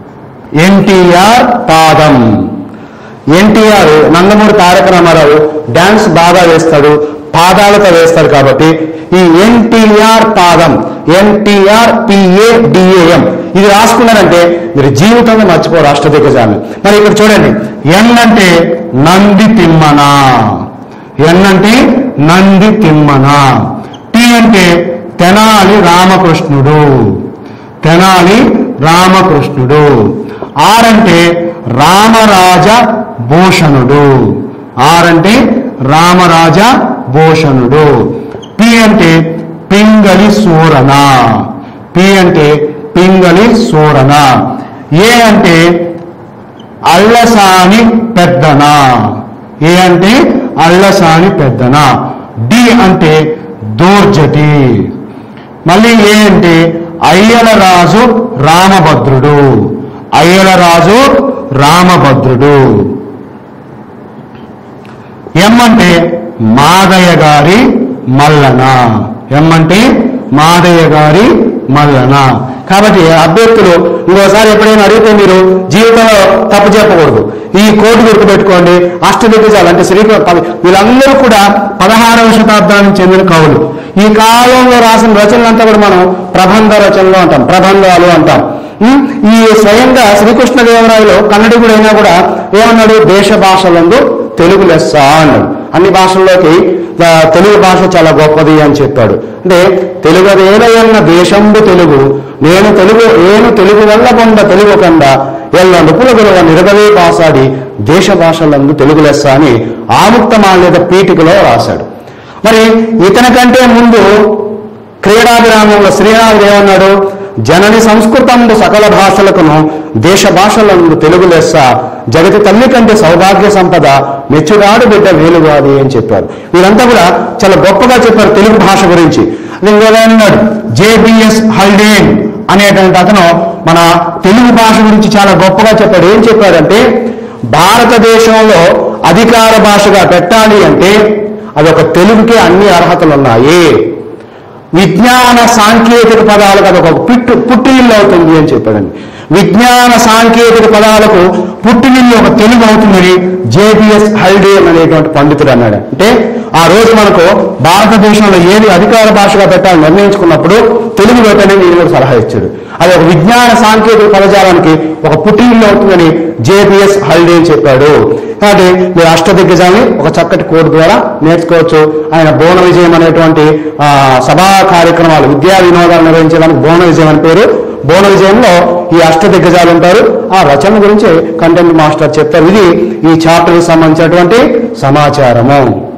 ఎన్టీఆర్ పాదం ఎన్టీఆర్ నందమూరి తారక రామారావు డాన్స్ బాగా వేస్తాడు పాదాలతో వేస్తాడు కాబట్టి ఈ ఎన్టీఆర్ పాదం ఎన్టీఆర్ పిఏడిఏఎం ఇది రాసుకున్నారంటే మీరు జీవితంలో మర్చిపోరు అష్టదిగ్గజాలు మరి ఇక్కడ చూడండి ఎన్ అంటే నంది తిమ్మన ఎన్ అంటే నంది తిమ్మన టి అంటే తెనాలి రామకృష్ణుడు తెనాలి రామకృష్ణుడు ఆర్ అంటే రామరాజ భూషణుడు ఆర్ అంటే రామరాజ భూషణుడు పి అంటే పింగళి సూరణ పి అంటే పింగళి సూరణ ఏ అంటే అల్లసాని పెద్దన ఏ అంటే అల్లసాని పెద్దన డి అంటే దూర్జటి మళ్ళీ ఏ అంటే అయ్యలరాజు రామభద్రుడు అయ్యలరాజు రామభద్రుడు ఎం అంటే మాదయ్య గారి మల్లన ఎం అంటే మాదయ్య గారి మల్లన కాబట్టి అభ్యర్థులు ఇంకోసారి ఎప్పుడైనా అడిగితే మీరు జీవితంలో తప్పు చెప్పకూడదు ఈ కోడ్ గుర్తుపెట్టుకోండి అష్టదిగ్గజాలు అంటే శ్రీ వీళ్ళందరూ కూడా పదహారవ శతాబ్దానికి చెందిన కవులు ఈ కాలంలో రాసిన రచనలంతా కూడా మనం ప్రబంధ రచనలు అంటాం ప్రబంధాలు అంటాం ఉం? ఈ స్వయంగా శ్రీకృష్ణదేవరాయలు కన్నడిగుడు అయినా కూడా ఏమన్నాడు దేశ భాషలందు తెలుగు లెస్స అన్నాడు అన్ని భాషల్లోకి ఆ, తెలుగు భాష చాలా గొప్పది అని చెప్పాడు అంటే తెలుగదేలయన్న దేశంబు తెలుగు నేను తెలుగు నేను తెలుగు వల్ల పొంద తెలుగు కంద ఎల్ల నుపులగుల నిరగలే పాసాడి దేశ భాషలందు తెలుగు లెస్స అని ఆముక్తమాల్యద పీఠికలో రాశాడు మరి ఇతని కంటే ముందు క్రీడాభిరామంలో శ్రీనాథుడు ఏమన్నాడు జనని సంస్కృతంబు సకల భాషలకును దేశ భాషలందు తెలుగు లెస్స జగతి తల్లి కంటే సౌభాగ్య సంపద మెచ్చుగాడు బిడ్డ వేలుగాది అని చెప్పారు వీరంతా కూడా చాలా గొప్పగా చెప్పారు తెలుగు భాష గురించి ఇంకోదన్నాడు జేబిఎస్ హల్డేన్ అనేటువంటి అతను మన తెలుగు భాష గురించి చాలా గొప్పగా చెప్పాడు ఏం చెప్పాడంటే భారతదేశంలో అధికార భాషగా పెట్టాలి అంటే అదొక తెలుగుకే అన్ని అర్హతలు ఉన్నాయి విజ్ఞాన సాంకేతిక పదాలకు అదొక పిట్టు పుట్టినిల్లు అవుతుంది అని చెప్పాడండి విజ్ఞాన సాంకేతిక పదాలకు పుట్టినిల్లు ఒక తెలుగు అవుతుందని జేబిఎస్ హల్డేన్ అనేటువంటి పండితుడు అన్నాడు అంటే ఆ రోజు మనకు భారతదేశంలో ఏది అధికార భాషగా పెట్టాలని నిర్ణయించుకున్నప్పుడు తెలుగు పెట్టని నేను కూడా సలహా ఇచ్చాడు అది ఒక విజ్ఞాన సాంకేతిక పదజాలానికి ఒక పుట్టినిల్లు అవుతుందని జేబిఎస్ హల్డేన్ చెప్పాడు కాబట్టి మీరు అష్టదిగ్గజాన్ని ఒక చక్కటి కోడ్ ద్వారా నేర్చుకోవచ్చు ఆయన బోన విజయం అనేటువంటి ఆ, సభా కార్యక్రమాలు విద్యా వినోదాలు నిర్వహించడానికి బోన విజయం అని పేరు బోన విజయంలో ఈ అష్టదిగ్గజాలు ఉంటారు ఆ రచన గురించి కంటెంట్ మాస్టర్ చెప్తారు ఇది ఈ చాప్టర్కి సంబంధించినటువంటి సమాచారము